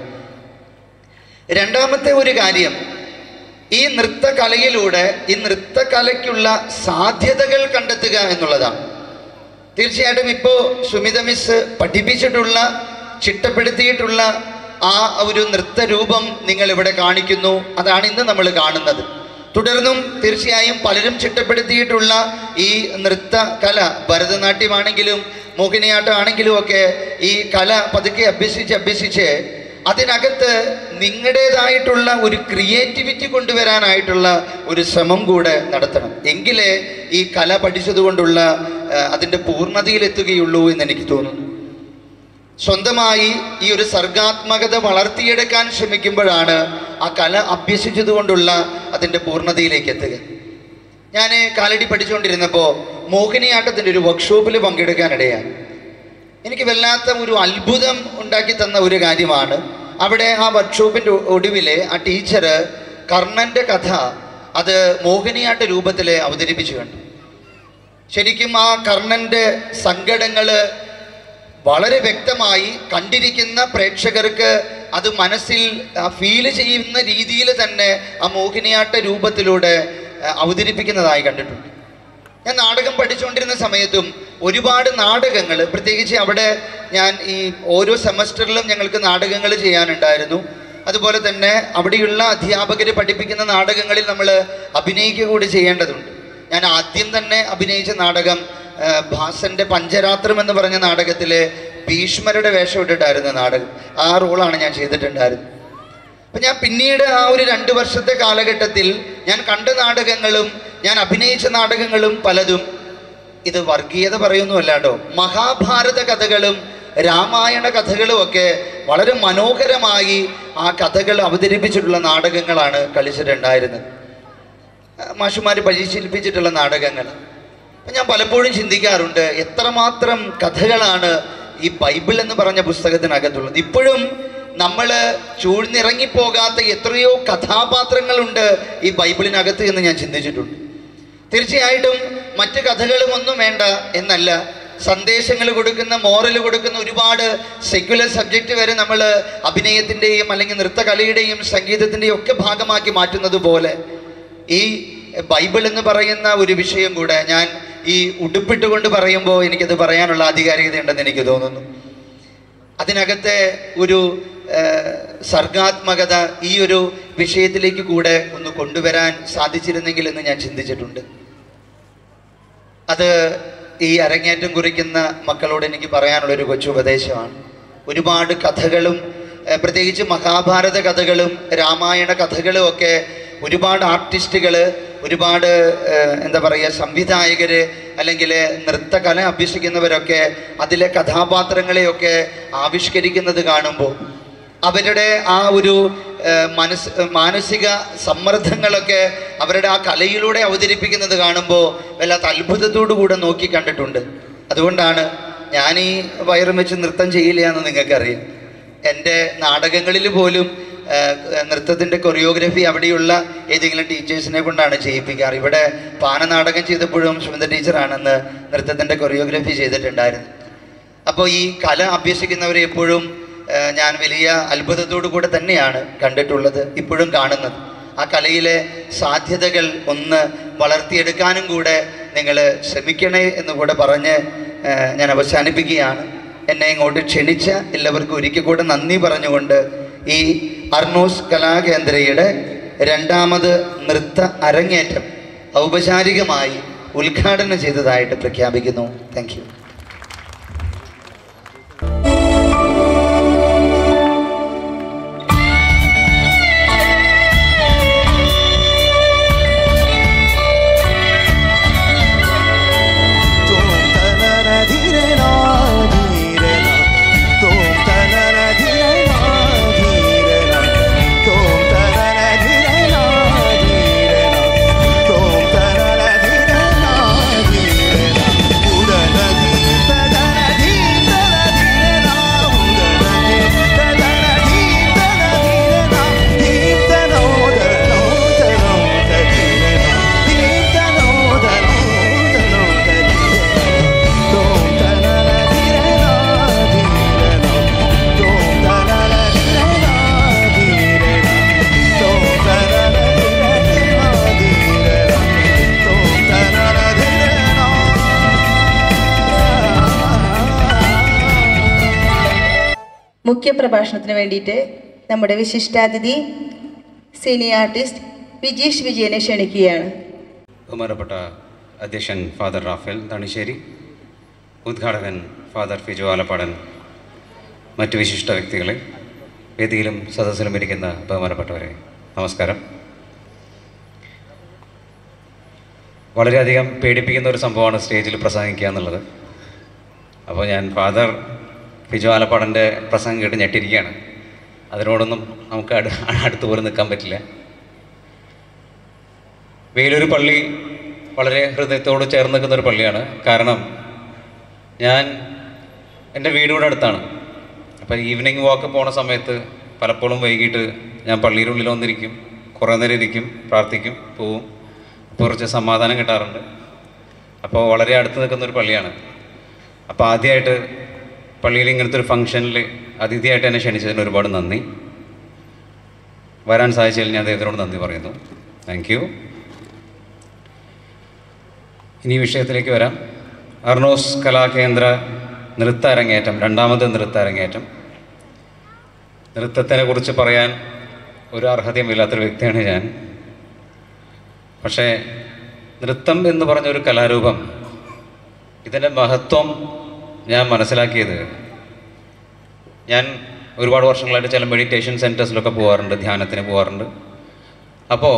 Speaker 6: രണ്ടാമത്തെ ഒരു കാര്യം ഈ നൃത്തകലയിലൂടെ ഈ നൃത്തകലയ്ക്കുള്ള സാധ്യതകൾ കണ്ടെത്തുക എന്നുള്ളതാണ് തീർച്ചയായിട്ടും ഇപ്പോൾ സുമിത മിസ് പഠിപ്പിച്ചിട്ടുള്ള ചിട്ടപ്പെടുത്തിയിട്ടുള്ള ആ ഒരു നൃത്തരൂപം നിങ്ങൾ ഇവിടെ കാണിക്കുന്നു അതാണ് ഇന്ന് നമ്മൾ കാണുന്നത് തുടർന്നും തീർച്ചയായും പലരും ചിട്ടപ്പെടുത്തിയിട്ടുള്ള ഈ നൃത്ത കല ഭരതനാട്യമാണെങ്കിലും മോഹിനിയാട്ടമാണെങ്കിലും ഒക്കെ ഈ കല പതുക്കെ അഭ്യസിച്ച് അഭ്യസിച്ച് അതിനകത്ത് നിങ്ങളുടേതായിട്ടുള്ള ഒരു ക്രിയേറ്റിവിറ്റി കൊണ്ടുവരാനായിട്ടുള്ള ഒരു ശ്രമം കൂടെ നടത്തണം എങ്കിലേ ഈ കല പഠിച്ചതുകൊണ്ടുള്ള ആ, അതിൻ്റെ പൂർണ്ണതയിലെത്തുകയുള്ളൂ എന്ന് എനിക്ക് തോന്നുന്നു സ്വന്തമായി ഈ ഒരു സർഗാത്മകത വളർത്തിയെടുക്കാൻ ശ്രമിക്കുമ്പോഴാണ് ആ കല അഭ്യസിച്ചതുകൊണ്ടുള്ള അതിൻ്റെ പൂർണ്ണതയിലേക്ക് എത്തുക ഞാൻ കാലടി പഠിച്ചുകൊണ്ടിരുന്നപ്പോൾ മോഹിനിയാട്ടത്തിൻ്റെ ഒരു വർക്ക്ഷോപ്പിൽ പങ്കെടുക്കാനിടയാണ് എനിക്ക് വല്ലാത്ത ഒരു അത്ഭുതം ഉണ്ടാക്കി തന്ന ഒരു കാര്യമാണ് അവിടെ ആ വർക്ക്ഷോപ്പിൻ്റെ ഒടുവിൽ ആ ടീച്ചർ കർണൻ്റെ കഥ അത് മോഹിനിയാട്ട രൂപത്തിൽ അവതരിപ്പിച്ചു കണ്ടു ശരിക്കും ആ കർണൻ്റെ സങ്കടങ്ങൾ വളരെ വ്യക്തമായി കണ്ടിരിക്കുന്ന പ്രേക്ഷകർക്ക് അത് മനസ്സിൽ ഫീല് ചെയ്യുന്ന രീതിയിൽ തന്നെ ആ മോഹിനിയാട്ട രൂപത്തിലൂടെ ആ, അവതരിപ്പിക്കുന്നതായി കണ്ടിട്ടുണ്ട് ഞാൻ നാടകം പഠിച്ചുകൊണ്ടിരുന്ന സമയത്തും ഒരുപാട് നാടകങ്ങൾ പ്രത്യേകിച്ച് അവിടെ ഞാൻ ഈ ഓരോ സെമസ്റ്ററിലും ഞങ്ങൾക്ക് നാടകങ്ങൾ ചെയ്യാനുണ്ടായിരുന്നു അതുപോലെ തന്നെ അവിടെയുള്ള അധ്യാപകർ പഠിപ്പിക്കുന്ന നാടകങ്ങളിൽ നമ്മൾ അഭിനയിക്കുക കൂടി ചെയ്യേണ്ടതുണ്ട് ഞാൻ ആദ്യം തന്നെ അഭിനയിച്ച നാടകം ആ, ഭാസന്റെ പഞ്ചരാത്രം എന്ന് പറഞ്ഞ നാടകത്തിലെ ഭീഷ്മരുടെ വേഷം ഇട്ടിട്ടായിരുന്നു നാടകം ആ റോളാണ് ഞാൻ ചെയ്തിട്ടുണ്ടായിരുന്നത് അപ്പം ഞാൻ പിന്നീട് ആ ഒരു രണ്ട് വർഷത്തെ കാലഘട്ടത്തിൽ ഞാൻ കണ്ട നാടകങ്ങളും ഞാൻ അഭിനയിച്ച നാടകങ്ങളും പലതും ഇത് വർഗീയത പറയുന്നുമല്ല കേട്ടോ മഹാഭാരത കഥകളും രാമായണ കഥകളും ഒക്കെ വളരെ മനോഹരമായി ആ കഥകൾ അവതരിപ്പിച്ചിട്ടുള്ള നാടകങ്ങളാണ് കളിച്ചിട്ടുണ്ടായിരുന്നത് മാഷുമാർ പരിശീലിപ്പിച്ചിട്ടുള്ള നാടകങ്ങൾ അപ്പം ഞാൻ പലപ്പോഴും ചിന്തിക്കാറുണ്ട് എത്രമാത്രം കഥകളാണ് ഈ ബൈബിൾ എന്ന് പറഞ്ഞ പുസ്തകത്തിനകത്തുള്ളത് ഇപ്പോഴും നമ്മൾ ചൂഴ്ന്നിറങ്ങിപ്പോകാത്ത എത്രയോ കഥാപാത്രങ്ങളുണ്ട് ഈ ബൈബിളിനകത്ത് എന്ന് ഞാൻ ചിന്തിച്ചിട്ടുണ്ട് തീർച്ചയായിട്ടും മറ്റ് കഥകളും ഒന്നും വേണ്ട എന്നല്ല സന്ദേശങ്ങൾ കൊടുക്കുന്ന മോറൽ കൊടുക്കുന്ന ഒരുപാട് സെക്യുലർ സബ്ജക്റ്റ് വരെ നമ്മൾ അഭിനയത്തിൻ്റെയും അല്ലെങ്കിൽ നൃത്തകലയുടെയും സംഗീതത്തിൻ്റെയും ഒക്കെ ഭാഗമാക്കി മാറ്റുന്നത് പോലെ ഈ ബൈബിൾ എന്ന് പറയുന്ന ഒരു വിഷയം കൂടെ ഞാൻ ഈ ഉടുപ്പിട്ടുകൊണ്ട് പറയുമ്പോൾ എനിക്കത് പറയാനുള്ള ആധികാരികത ഉണ്ടെന്ന് എനിക്ക് തോന്നുന്നു അതിനകത്തെ ഒരു ആ, സർഗാത്മകത ഈ ഒരു വിഷയത്തിലേക്ക് കൂടെ ഒന്ന് കൊണ്ടുവരാൻ സാധിച്ചിരുന്നെങ്കിൽ എന്ന് ഞാൻ ചിന്തിച്ചിട്ടുണ്ട് അത് ഈ അരങ്ങേറ്റം കുറിക്കുന്ന മക്കളോട് എനിക്ക് പറയാനുള്ള ഒരു കൊച്ചു ഉപദേശമാണ് ഒരുപാട് കഥകളും ഏഹ് പ്രത്യേകിച്ച് മഹാഭാരത കഥകളും രാമായണ കഥകളും ഒക്കെ ഒരുപാട് ആർട്ടിസ്റ്റുകൾ ഒരുപാട് ഏഹ് എന്താ പറയുക സംവിധായകർ അല്ലെങ്കിൽ നൃത്തകല അഭ്യസിക്കുന്നവരൊക്കെ അതിലെ കഥാപാത്രങ്ങളെയൊക്കെ ആവിഷ്കരിക്കുന്നത് കാണുമ്പോൾ അവരുടെ ആ ഒരു ഏഹ്, മനസ് മാനസിക സമ്മർദ്ദങ്ങളൊക്കെ അവരുടെ ആ കലയിലൂടെ അവതരിപ്പിക്കുന്നത് കാണുമ്പോൾ വല്ലാത്ത അത്ഭുതത്തോടു കൂടെ നോക്കി കണ്ടിട്ടുണ്ട് അതുകൊണ്ടാണ് ഞാൻ ഈ വയറും വെച്ച് നൃത്തം ചെയ്യില്ല എന്ന് നിങ്ങൾക്കറിയാം എൻ്റെ നാടകങ്ങളിൽ പോലും നൃത്തത്തിൻ്റെ കൊറിയോഗ്രഫി അവിടെയുള്ള ഏതെങ്കിലും ടീച്ചേഴ്സിനെ കൊണ്ടാണ് ചെയ്യിപ്പിക്കാറ് ഇവിടെ പാന നാടകം ചെയ്തപ്പോഴും സുമന്ത ടീച്ചറാണെന്ന് നൃത്തത്തിൻ്റെ കൊറിയോഗ്രഫി ചെയ്തിട്ടുണ്ടായിരുന്നു അപ്പോൾ ഈ കല അഭ്യസിക്കുന്നവരെ എപ്പോഴും ഏഹ്, ഞാൻ വലിയ അത്ഭുതത്തോടു കൂടെ തന്നെയാണ് കണ്ടിട്ടുള്ളത് ഇപ്പോഴും കാണുന്നത് ആ കലയിലെ സാധ്യതകൾ ഒന്ന് വളർത്തിയെടുക്കാനും കൂടെ നിങ്ങൾ ശ്രമിക്കണേ എന്ന് കൂടെ പറഞ്ഞ് ഏഹ്, ഞാൻ അവസാനിപ്പിക്കുകയാണ് എന്നെ ഇങ്ങോട്ട് ക്ഷണിച്ച എല്ലാവർക്കും ഒരിക്കൽ കൂടെ നന്ദി പറഞ്ഞുകൊണ്ട് ഈ അർണോസ് കലാകേന്ദ്രയുടെ രണ്ടാമത് നൃത്ത അരങ്ങേറ്റം ഔപചാരികമായി ഉദ്ഘാടനം ചെയ്തതായിട്ട് പ്രഖ്യാപിക്കുന്നു താങ്ക് യു
Speaker 1: തോം തനന ധീരന ധീരന തോം തനന ധീരന ധീരന തോം തനന ധീരന ധീരന തോം തനന ധീരന ധീരന ഉദന ദീപന ദീപന ധീരന ഉദന ദീപന ദീപന ധീരന ദീപനോദനോദനോദനോദ ധീരന ദീപനോദനോദനോദ തോം തനന ധീരന ധീരന തോം തനന ധീരന ധീരന തോം തനന ധീരന ധീരന തോം തനന ധീരന
Speaker 4: മുഖ്യപ്രഭാഷണത്തിന് വേണ്ടിയിട്ട് നമ്മുടെ വിശിഷ്ടാതിഥി സീനിയർ ആർട്ടിസ്റ്റ് വിജീഷ് വിജയനെ ക്ഷണിക്കുകയാണ്
Speaker 7: ബഹുമാനപ്പെട്ട അധ്യക്ഷൻ ഫാദർ റാഫേൽ തണിശ്ശേരി ഉദ്ഘാടകൻ ഫാദർ ഫിജു ആലപ്പാടൻ മറ്റു വിശിഷ്ട വ്യക്തികളെ വേദിയിലും സദസ്സിലും ഇരിക്കുന്ന ബഹുമാനപ്പെട്ടവരെ നമസ്കാരം വളരെയധികം പേടിപ്പിക്കുന്ന ഒരു സംഭവമാണ് സ്റ്റേജിൽ പ്രസംഗിക്കുക എന്നുള്ളത് അപ്പോൾ ഞാൻ ഫാദർ ഫിജു ആലപ്പാടൻ്റെ പ്രസംഗം കേട്ട് ഞെട്ടിരിക്കുകയാണ് അതിനോടൊന്നും നമുക്ക് അടു അടുത്ത് പോലും നിൽക്കാൻ പറ്റില്ല വേലൂർ പള്ളി വളരെ ഹൃദയത്തോട് ചേർന്ന് നിൽക്കുന്ന ഒരു പള്ളിയാണ് കാരണം ഞാൻ എൻ്റെ വീട് ഇവിടെ അടുത്താണ് അപ്പോൾ ഈവനിങ് വാക്ക് പോണ സമയത്ത് പലപ്പോഴും വൈകിട്ട് ഞാൻ പള്ളിയുടെ ഉള്ളിൽ വന്നിരിക്കും കുറേ നേരം ഇരിക്കും പ്രാർത്ഥിക്കും പോവും അപ്പോൾ കുറച്ച് സമാധാനം കിട്ടാറുണ്ട് അപ്പോൾ വളരെ അടുത്ത് നിൽക്കുന്ന ഒരു പള്ളിയാണ് അപ്പോൾ ആദ്യമായിട്ട് പള്ളിയിൽ ഇങ്ങനത്തെ ഒരു ഫംഗ്ഷനിൽ അതിഥിയായിട്ട് എന്നെ ക്ഷണിച്ചതിന് ഒരുപാട് നന്ദി വരാൻ സാധിച്ചതിൽ ഞാൻ അദ്ദേഹത്തിനോട് നന്ദി പറയുന്നു താങ്ക് യു ഇനി വിഷയത്തിലേക്ക് വരാം അർണോസ് കലാകേന്ദ്ര നൃത്ത അരങ്ങേറ്റം രണ്ടാമത് നൃത്ത അരങ്ങേറ്റം നൃത്തത്തിനെ കുറിച്ച് പറയാൻ ഒരു അർഹതയും ഇല്ലാത്തൊരു വ്യക്തിയാണ് ഞാൻ പക്ഷേ നൃത്തം എന്ന് പറഞ്ഞ ഒരു കലാരൂപം ഇതിൻ്റെ മഹത്വം ഞാൻ മനസ്സിലാക്കിയത് ഞാൻ ഒരുപാട് വർഷങ്ങളായിട്ട് ചില മെഡിറ്റേഷൻ സെൻറ്റേഴ്സിലൊക്കെ പോകാറുണ്ട് ധ്യാനത്തിന് പോകാറുണ്ട് അപ്പോൾ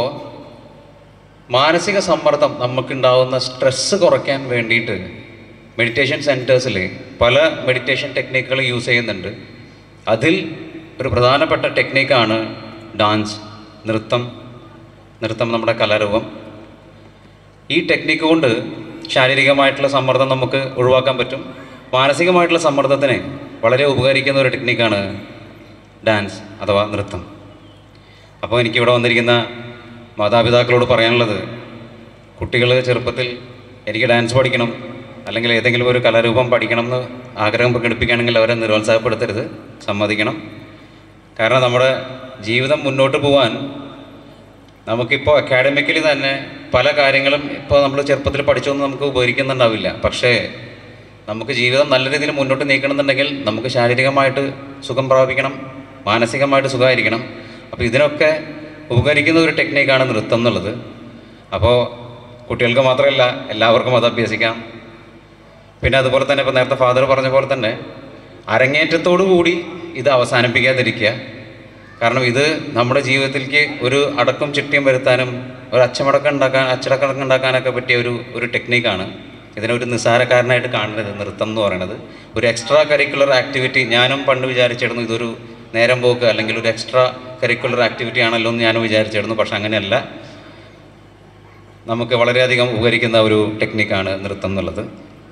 Speaker 7: മാനസിക സമ്മർദ്ദം നമുക്കുണ്ടാവുന്ന സ്ട്രെസ്സ് കുറയ്ക്കാൻ വേണ്ടിയിട്ട് മെഡിറ്റേഷൻ സെൻറ്റേഴ്സിൽ പല മെഡിറ്റേഷൻ ടെക്നിക്കുകൾ യൂസ് ചെയ്യുന്നുണ്ട് അതിൽ ഒരു പ്രധാനപ്പെട്ട ടെക്നിക്കാണ് ഡാൻസ് നൃത്തം നൃത്തം നമ്മുടെ കലാരൂപം ഈ ടെക്നിക്ക് കൊണ്ട് ശാരീരികമായിട്ടുള്ള സമ്മർദ്ദം നമുക്ക് ഒഴിവാക്കാൻ പറ്റും മാനസികമായിട്ടുള്ള സമ്മർദ്ദത്തിന് വളരെ ഉപകരിക്കുന്ന ഒരു ടെക്നിക്കാണ് ഡാൻസ് അഥവാ നൃത്തം അപ്പോൾ എനിക്കിവിടെ വന്നിരിക്കുന്ന മാതാപിതാക്കളോട് പറയാനുള്ളത് കുട്ടികൾ ചെറുപ്പത്തിൽ എനിക്ക് ഡാൻസ് പഠിക്കണം അല്ലെങ്കിൽ ഏതെങ്കിലും ഒരു കലാരൂപം പഠിക്കണം എന്ന് ആഗ്രഹം പ്രകടിപ്പിക്കുകയാണെങ്കിൽ അവരെ നിരുത്സാഹപ്പെടുത്തരുത് സമ്മതിക്കണം കാരണം നമ്മുടെ ജീവിതം മുന്നോട്ട് പോകാൻ നമുക്കിപ്പോൾ അക്കാഡമിക്കലി തന്നെ പല കാര്യങ്ങളും ഇപ്പോൾ നമ്മൾ ചെറുപ്പത്തിൽ പഠിച്ചൊന്നും നമുക്ക് ഉപകരിക്കുന്നുണ്ടാവില്ല പക്ഷേ നമുക്ക് ജീവിതം നല്ല രീതിയിൽ മുന്നോട്ട് നീക്കണമെന്നുണ്ടെങ്കിൽ നമുക്ക് ശാരീരികമായിട്ട് സുഖം പ്രാപിക്കണം മാനസികമായിട്ട് സുഖമായിരിക്കണം അപ്പോൾ ഇതിനൊക്കെ ഉപകരിക്കുന്ന ഒരു ടെക്നിക്കാണ് നൃത്തം എന്നുള്ളത് അപ്പോൾ കുട്ടികൾക്ക് മാത്രമല്ല എല്ലാവർക്കും അത് അഭ്യസിക്കാം പിന്നെ അതുപോലെ തന്നെ ഇപ്പോൾ നേരത്തെ ഫാദർ പറഞ്ഞ പോലെ തന്നെ അരങ്ങേറ്റത്തോടു കൂടി ഇത് അവസാനിപ്പിക്കാതിരിക്കുക കാരണം ഇത് നമ്മുടെ ജീവിതത്തിലേക്ക് ഒരു അടക്കം ചിട്ടിയും വരുത്താനും ഒരു അച്ചമടക്കം ഉണ്ടാക്കാൻ അച്ചടക്കം ഉണ്ടാക്കാനൊക്കെ പറ്റിയ ഒരു ഒരു ടെക്നിക്കാണ് ഇതിനെ ഒരു നിസ്സാരക്കാരനായിട്ട് കാണരുത് നൃത്തം എന്ന് പറയുന്നത് ഒരു എക്സ്ട്രാ കരിക്കുലർ ആക്ടിവിറ്റി ഞാനും പണ്ട് വിചാരിച്ചിരുന്നു ഇതൊരു നേരം പോക്ക് അല്ലെങ്കിൽ ഒരു എക്സ്ട്രാ കരിക്കുലർ ആക്ടിവിറ്റി ആണല്ലോ എന്ന് ഞാനും വിചാരിച്ചിരുന്നു പക്ഷെ അങ്ങനെയല്ല നമുക്ക് വളരെയധികം ഉപകരിക്കുന്ന ഒരു ടെക്നിക്കാണ് നൃത്തം എന്നുള്ളത്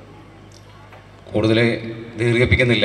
Speaker 7: കൂടുതൽ ദീർഘിപ്പിക്കുന്നില്ല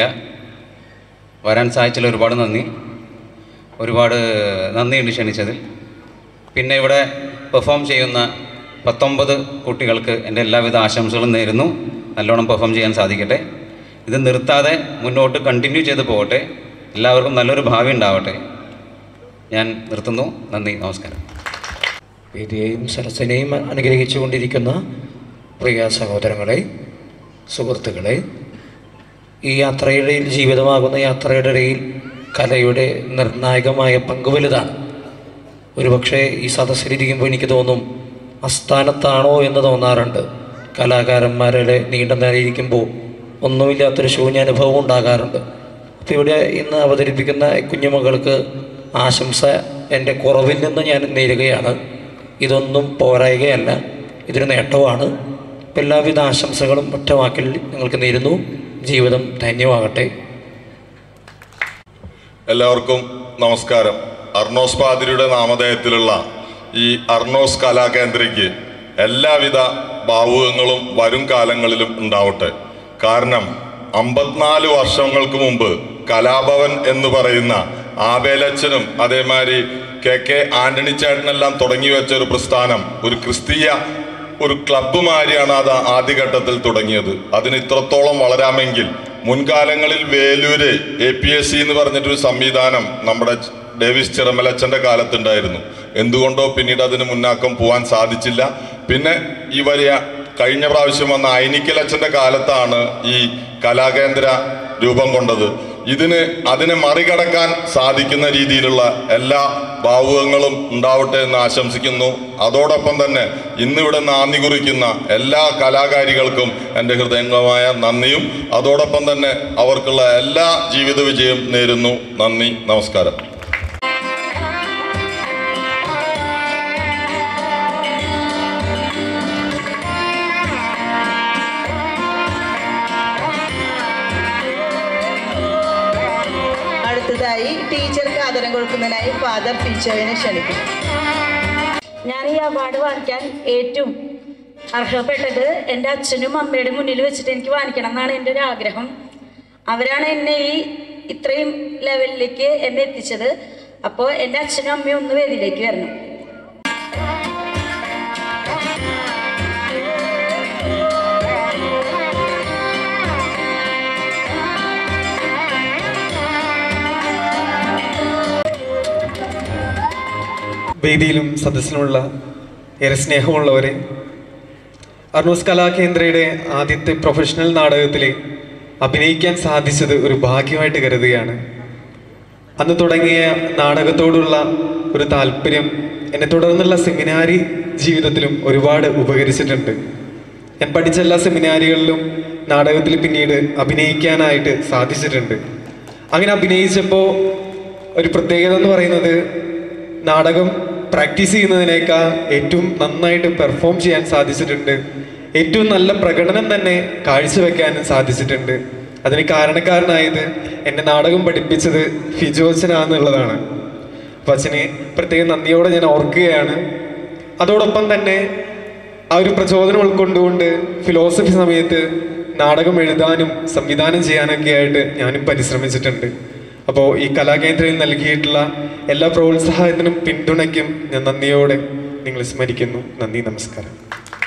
Speaker 7: വരാൻ സാധിച്ചതിൽ ഒരുപാട് നന്ദി ഒരുപാട് നന്ദിയുണ്ട് ക്ഷണിച്ചതിൽ പിന്നെ ഇവിടെ പെർഫോം ചെയ്യുന്ന പത്തൊമ്പത് കുട്ടികൾക്ക് എൻ്റെ എല്ലാവിധ ആശംസകളും നേരുന്നു നല്ലോണം പെർഫോം ചെയ്യാൻ സാധിക്കട്ടെ ഇത് നിർത്താതെ മുന്നോട്ട് കണ്ടിന്യൂ ചെയ്ത് പോകട്ടെ എല്ലാവർക്കും നല്ലൊരു ഭാവി ഉണ്ടാവട്ടെ ഞാൻ നിർത്തുന്നു നന്ദി നമസ്കാരം
Speaker 8: വേദിയെയും സരസനെയും അനുഗ്രഹിച്ചുകൊണ്ടിരിക്കുന്ന പ്രിയ സഹോദരങ്ങളെ സുഹൃത്തുക്കളെ ഈ യാത്രയുടെ ജീവിതമാകുന്ന യാത്രയുടെ ഇടയിൽ കലയുടെ നിർണായകമായ പങ്ക് വലുതാണ് ഒരുപക്ഷെ ഈ സദസ്സിലിരിക്കുമ്പോൾ എനിക്ക് തോന്നും അസ്ഥാനത്താണോ എന്ന് തോന്നാറുണ്ട് കലാകാരന്മാരുടെ നീണ്ട നേരിയിരിക്കുമ്പോൾ ഒന്നുമില്ലാത്തൊരു ശൂന്യ അനുഭവം ഉണ്ടാകാറുണ്ട് അപ്പോൾ ഇവിടെ ഇന്ന് അവതരിപ്പിക്കുന്ന കുഞ്ഞുമകൾക്ക് ആശംസ എൻ്റെ കുറവിൽ നിന്ന് ഞാൻ നേരുകയാണ് ഇതൊന്നും പോരായികയല്ല ഇതൊരു നേട്ടമാണ് എല്ലാവിധ ആശംസകളും ഒറ്റ വാക്കിൽ നിങ്ങൾക്ക് നേരുന്നു ജീവിതം ധന്യമാകട്ടെ
Speaker 9: എല്ലാവർക്കും നമസ്കാരം അർണോസ് പാതിരിയുടെ നാമധേയത്തിലുള്ള ഈ അർണോസ് കലാകേന്ദ്രയ്ക്ക് എല്ലാവിധ ഭാവുകങ്ങളും വരും കാലങ്ങളിലും ഉണ്ടാവട്ടെ കാരണം അമ്പത്തിനാല് വർഷങ്ങൾക്ക് മുമ്പ് കലാഭവൻ എന്ന് പറയുന്ന ആബേലച്ചനും അതേമാതിരി കെ കെ ആന്റണി ചേട്ടനെല്ലാം തുടങ്ങി വെച്ച ഒരു പ്രസ്ഥാനം ഒരു ക്രിസ്തീയ ഒരു ക്ലബ്ബ് മാതിരിയാണ് അത് ആദ്യഘട്ടത്തിൽ തുടങ്ങിയത് അതിന് ഇത്രത്തോളം വളരാമെങ്കിൽ മുൻകാലങ്ങളിൽ Velur A P S C എന്ന് പറഞ്ഞിട്ടൊരു സംവിധാനം നമ്മുടെ ഡേവിസ് ചിറമലച്ചന്റെ കാലത്തുണ്ടായിരുന്നു എന്തുകൊണ്ടോ പിന്നീട് അതിന് മുന്നാക്കം പോകാൻ സാധിച്ചില്ല പിന്നെ ഈ വലിയ കഴിഞ്ഞ പ്രാവശ്യം വന്ന ഐനിക്കലച്ചന്റെ കാലത്താണ് ഈ കലാകേന്ദ്ര രൂപം കൊണ്ടത് ഇതിന് അതിനെ മറികടക്കാൻ സാധിക്കുന്ന രീതിയിലുള്ള എല്ലാ ഭാവുകങ്ങളും ഉണ്ടാവട്ടെ എന്ന് ആശംസിക്കുന്നു അതോടൊപ്പം തന്നെ ഇന്നിവിടെ നാന്ദി കുറിക്കുന്ന എല്ലാ കലാകാരികൾക്കും എൻ്റെ ഹൃദയംഗമായ നന്ദിയും അതോടൊപ്പം തന്നെ അവർക്കുള്ള എല്ലാ ജീവിത വിജയം നേരുന്നു നന്ദി നമസ്കാരം
Speaker 4: അടുത്തതായി ടീച്ചർക്ക് ആദരം കൊടുക്കുന്നതിനായി ഫാദർ ടീച്ചറിനെ ക്ഷണിക്കും
Speaker 10: ഞാൻ ഈ അവാർഡ് വാങ്ങിക്കാൻ ഏറ്റവും അർഹപ്പെട്ടത് എൻ്റെ അച്ഛനും അമ്മയുടെ മുന്നിൽ വെച്ചിട്ട് എനിക്ക് വാങ്ങിക്കണം എന്നാണ് എൻ്റെ ഒരു ആഗ്രഹം അവരാണ് എന്നെ ഈ ഇത്രയും ലെവലിലേക്ക് എന്നെ എത്തിച്ചത് അപ്പോൾ എൻ്റെ അച്ഛനും അമ്മയും ഒന്ന് വേദിയിലേക്ക് വരണം
Speaker 11: വേദിയിലും സദസ്സിലുമുള്ള ഏറെ സ്നേഹമുള്ളവരെ അർണൂസ് കലാകേന്ദ്രയുടെ ആദ്യത്തെ പ്രൊഫഷണൽ നാടകത്തിൽ അഭിനയിക്കാൻ സാധിച്ചത് ഒരു ഭാഗ്യമായിട്ട് കരുതുകയാണ് അന്ന് തുടങ്ങിയ നാടകത്തോടുള്ള ഒരു താല്പര്യം എന്നെ തുടർന്നുള്ള സെമിനാരി ജീവിതത്തിലും ഒരുപാട് ഉപകരിച്ചിട്ടുണ്ട് ഞാൻ പഠിച്ച എല്ലാ സെമിനാരികളിലും നാടകത്തിൽ പിന്നീട് അഭിനയിക്കാനായിട്ട് സാധിച്ചിട്ടുണ്ട് അങ്ങനെ അഭിനയിച്ചപ്പോൾ ഒരു പ്രത്യേകത എന്ന് പറയുന്നത് നാടകം പ്രാക്ടീസ് ചെയ്യുന്നതിനേക്കാൾ ഏറ്റവും നന്നായിട്ട് പെർഫോം ചെയ്യാൻ സാധിച്ചിട്ടുണ്ട് ഏറ്റവും നല്ല പ്രകടനം തന്നെ കാഴ്ചവെക്കാനും സാധിച്ചിട്ടുണ്ട് അതിന് കാരണക്കാരനായത് എന്നെ നാടകം പഠിപ്പിച്ചത് ഫിജോച്ചനാന്നുള്ളതാണ് അപ്പം അച്ഛനെ പ്രത്യേകം നന്ദിയോടെ ഞാൻ ഓർക്കുകയാണ് അതോടൊപ്പം തന്നെ ആ ഒരു പ്രചോദനം ഉൾക്കൊണ്ടുകൊണ്ട് ഫിലോസഫി സമയത്ത് നാടകം എഴുതാനും സംവിധാനം ചെയ്യാനൊക്കെ ആയിട്ട് ഞാനും പരിശ്രമിച്ചിട്ടുണ്ട് അപ്പോൾ ഈ കലാകേന്ദ്രയിൽ നൽകിയിട്ടുള്ള എല്ലാ പ്രോത്സാഹനത്തിനും പിന്തുണയ്ക്കും ഞാൻ നന്ദിയോടെ നിങ്ങൾ സ്മരിക്കുന്നു നന്ദി നമസ്കാരം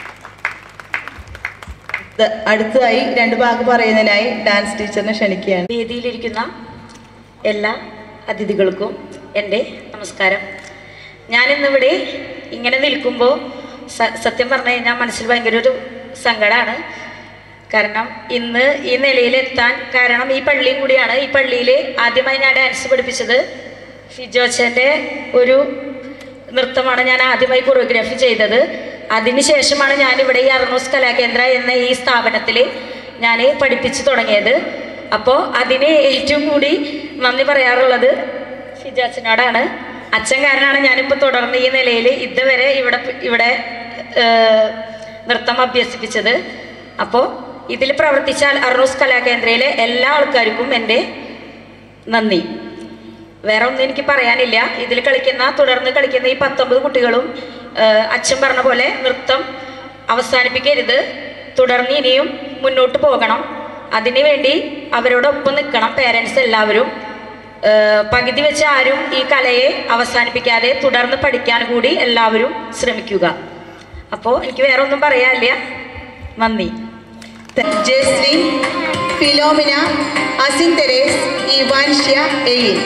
Speaker 4: ദ- അടുത്തതായി രണ്ട് വാക്ക് പറയുന്നതിനായി ഡാൻസ് ടീച്ചറിനെ ക്ഷണിക്കുകയാണ്
Speaker 10: വേദിയിലിരിക്കുന്ന എല്ലാ അതിഥികൾക്കും എൻ്റെ നമസ്കാരം ഞാനിന്നിവിടെ ഇങ്ങനെ നിൽക്കുമ്പോൾ സ- സത്യം പറഞ്ഞു കഴിഞ്ഞാൽ മനസ്സിൽ ഭയങ്കര ഒരു സങ്കടമാണ് കാരണം ഇന്ന് ഈ നിലയിലെത്താൻ കാരണം ഈ പള്ളിയും കൂടിയാണ് ഈ പള്ളിയിൽ ആദ്യമായി ഞാൻ ഡാൻസ് പഠിപ്പിച്ചത് ഫിജോച്ചൻ്റെ ഒരു നൃത്തമാണ് ഞാൻ ആദ്യമായി കൊറിയോഗ്രാഫി ചെയ്തത് അതിനുശേഷമാണ് ഞാൻ ഇവിടെ ഈ അർണോസ് കലാകേന്ദ്ര എന്ന ഈ സ്ഥാപനത്തിൽ ഞാൻ പഠിപ്പിച്ചു തുടങ്ങിയത് അപ്പോൾ അതിന് ഏറ്റവും കൂടി നന്ദി പറയാറുള്ളത് ഫിജാച്ചനോടാണ് അച്ഛൻ കാരനാണ് ഞാനിപ്പോൾ തുടർന്ന് ഈ നിലയിൽ ഇതുവരെ ഇവിടെ ഇവിടെ ഏഹ്, നൃത്തം അഭ്യസിപ്പിച്ചത് അപ്പോൾ ഇതിൽ പ്രവർത്തിച്ച അർണോസ് കലാകേന്ദ്രയിലെ എല്ലാ ആൾക്കാർക്കും എൻ്റെ നന്ദി വേറെ ഒന്നും എനിക്ക് പറയാനില്ല ഇതിൽ കളിക്കുന്ന തുടർന്ന് കളിക്കുന്ന ഈ പത്തൊമ്പത് കുട്ടികളും ഏഹ്, അച്ഛൻ പറഞ്ഞ പോലെ നൃത്തം അവസാനിപ്പിക്കരുത് തുടർന്ന് ഇനിയും മുന്നോട്ട് പോകണം അതിനു വേണ്ടി അവരോടൊപ്പം നിൽക്കണം പേരൻസ് എല്ലാവരും ഏഹ്, പകുതി വെച്ച് ആരും ഈ കലയെ അവസാനിപ്പിക്കാതെ തുടർന്ന് പഠിക്കാൻ കൂടി എല്ലാവരും ശ്രമിക്കുക അപ്പോൾ എനിക്ക് വേറെ ഒന്നും പറയാനില്ല നന്ദി
Speaker 4: ജയശ്രീ ഫിലോമിന അസിൻ തെരേസ് ഇവാൻഷ്യ എയിൽ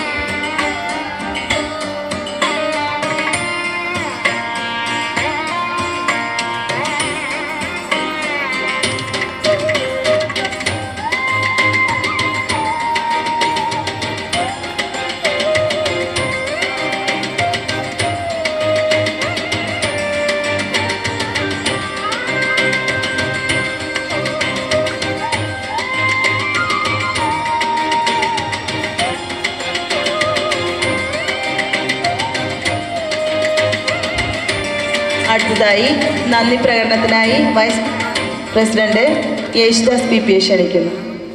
Speaker 4: അടുത്തതായി നന്ദി പ്രകടനത്തിനായി vice president Yesudas P P ക്ഷണിക്കുന്നു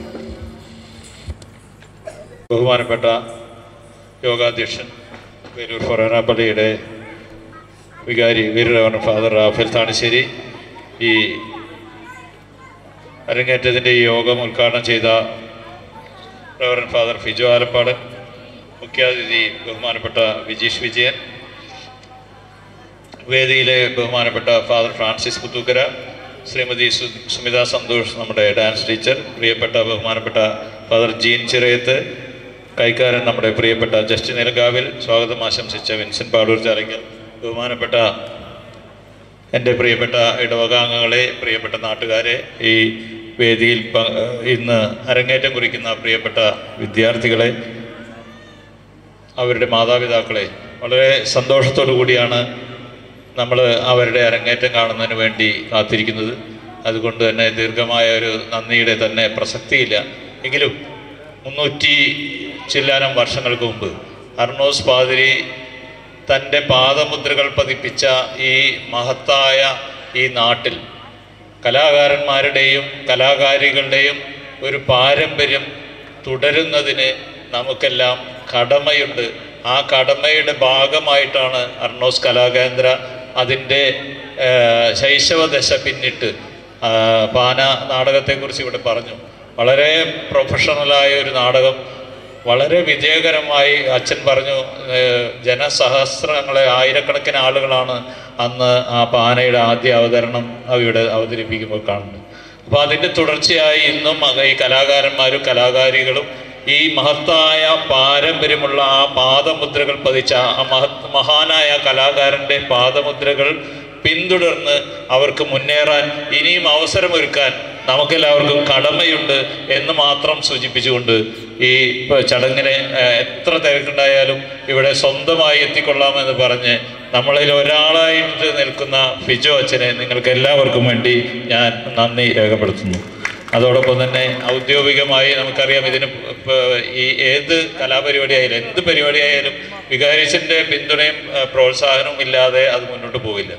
Speaker 12: ബഹുമാനപ്പെട്ട യോഗാധ്യക്ഷൻ വേലൂർ ഫൊറോന പള്ളിയുടെ വികാരി വീരരവണ ഫാദർ റാഫേൽ താണശ്ശേരി ഈ അരങ്ങേറ്റത്തിൻ്റെ ഈ യോഗം ഉദ്ഘാടനം ചെയ്ത റവറൻ ഫാദർ ഫിജോ ആലപ്പാട് മുഖ്യാതിഥി ബഹുമാനപ്പെട്ട വിജീഷ് വിജയൻ വേദിയിലെ ബഹുമാനപ്പെട്ട ഫാദർ ഫ്രാൻസിസ് പുത്തൂക്കര ശ്രീമതി സു സുമിത സന്തോഷ് നമ്മുടെ ഡാൻസ് ടീച്ചർ പ്രിയപ്പെട്ട ബഹുമാനപ്പെട്ട ഫാദർ ജീൻ ചിറയത്ത് കൈക്കാരൻ നമ്മുടെ പ്രിയപ്പെട്ട ജസ്റ്റിൻ നിലങ്കാവിൽ സ്വാഗതം ആശംസിച്ച വിൻസെൻ്റ് പാടൂർ ചാലയ്ക്കൽ ബഹുമാനപ്പെട്ട എൻ്റെ പ്രിയപ്പെട്ട ഇടവകാംഗങ്ങളെ പ്രിയപ്പെട്ട നാട്ടുകാരെ ഈ വേദിയിൽ പ- ഇന്ന് അരങ്ങേറ്റം കുറിക്കുന്ന പ്രിയപ്പെട്ട വിദ്യാർത്ഥികളെ അവരുടെ മാതാപിതാക്കളെ വളരെ സന്തോഷത്തോടു കൂടിയാണ് നമ്മൾ അവരുടെ അരങ്ങേറ്റം കാണുന്നതിന് വേണ്ടി കാത്തിരിക്കുന്നത് അതുകൊണ്ട് തന്നെ ദീർഘമായ ഒരു നന്ദിയുടെ തന്നെ പ്രസക്തിയില്ല എങ്കിലും മുന്നൂറ്റി ചില്ലാനം വർഷങ്ങൾക്ക് മുമ്പ് അർണോസ് പാതിരി തൻ്റെ പാദമുദ്രകൾ പതിപ്പിച്ച ഈ മഹത്തായ ഈ നാട്ടിൽ കലാകാരന്മാരുടെയും കലാകാരികളുടെയും ഒരു പാരമ്പര്യം തുടരുന്നതിന് നമുക്കെല്ലാം കടമയുണ്ട് ആ കടമയുടെ ഭാഗമായിട്ടാണ് അർണോസ് കലാകേന്ദ്ര അതിൻ്റെ ഏഹ്, ശൈശവദശ പിന്നിട്ട് ആ, പാന നാടകത്തെക്കുറിച്ച് ഇവിടെ പറഞ്ഞു വളരെ പ്രൊഫഷണലായ ഒരു നാടകം വളരെ വിജയകരമായി അച്ഛൻ പറഞ്ഞു ഏഹ്, ജനസഹസ്രങ്ങളെ ആയിരക്കണക്കിന് ആളുകളാണ് അന്ന് ആ പാനയുടെ ആദ്യ അവതരണം അവിടെ അവതരിപ്പിക്കുമ്പോൾ കാണുന്നത് അപ്പോൾ അതിൻ്റെ തുടർച്ചയായി ഇന്നും അത് ഈ കലാകാരന്മാരും കലാകാരികളും ഈ മഹത്തായ പാരമ്പര്യമുള്ള ആ പാദമുദ്രകൾ പതിച്ച ആ മഹത് മഹാനായ കലാകാരൻ്റെ പാദമുദ്രകൾ പിന്തുടർന്ന് അവർക്ക് മുന്നേറാൻ ഇനിയും അവസരമൊരുക്കാൻ നമുക്കെല്ലാവർക്കും കടമയുണ്ട് എന്ന് മാത്രം സൂചിപ്പിച്ചുകൊണ്ട് ഈ പ- ചടങ്ങിന് ഏഹ്, എത്ര തിരക്കുണ്ടായാലും ഇവിടെ സ്വന്തമായി എത്തിക്കൊള്ളാമെന്ന് പറഞ്ഞ് നമ്മളിൽ ഒരാളായിട്ട് നിൽക്കുന്ന ഫിജോ അച്ഛനെ നിങ്ങൾക്ക് എല്ലാവർക്കും വേണ്ടി ഞാൻ നന്ദി രേഖപ്പെടുത്തുന്നു അതോടൊപ്പം തന്നെ ഔദ്യോഗികമായി നമുക്കറിയാം ഇതിന് ഇപ്പ- ഈ ഏത് കലാപരിപാടി ആയാലും എന്ത് പരിപാടി ആയാലും വികാരിച്ചൻ്റെ പിന്തുണയും ആ, പ്രോത്സാഹനവും ഇല്ലാതെ അത് മുന്നോട്ട് പോകില്ല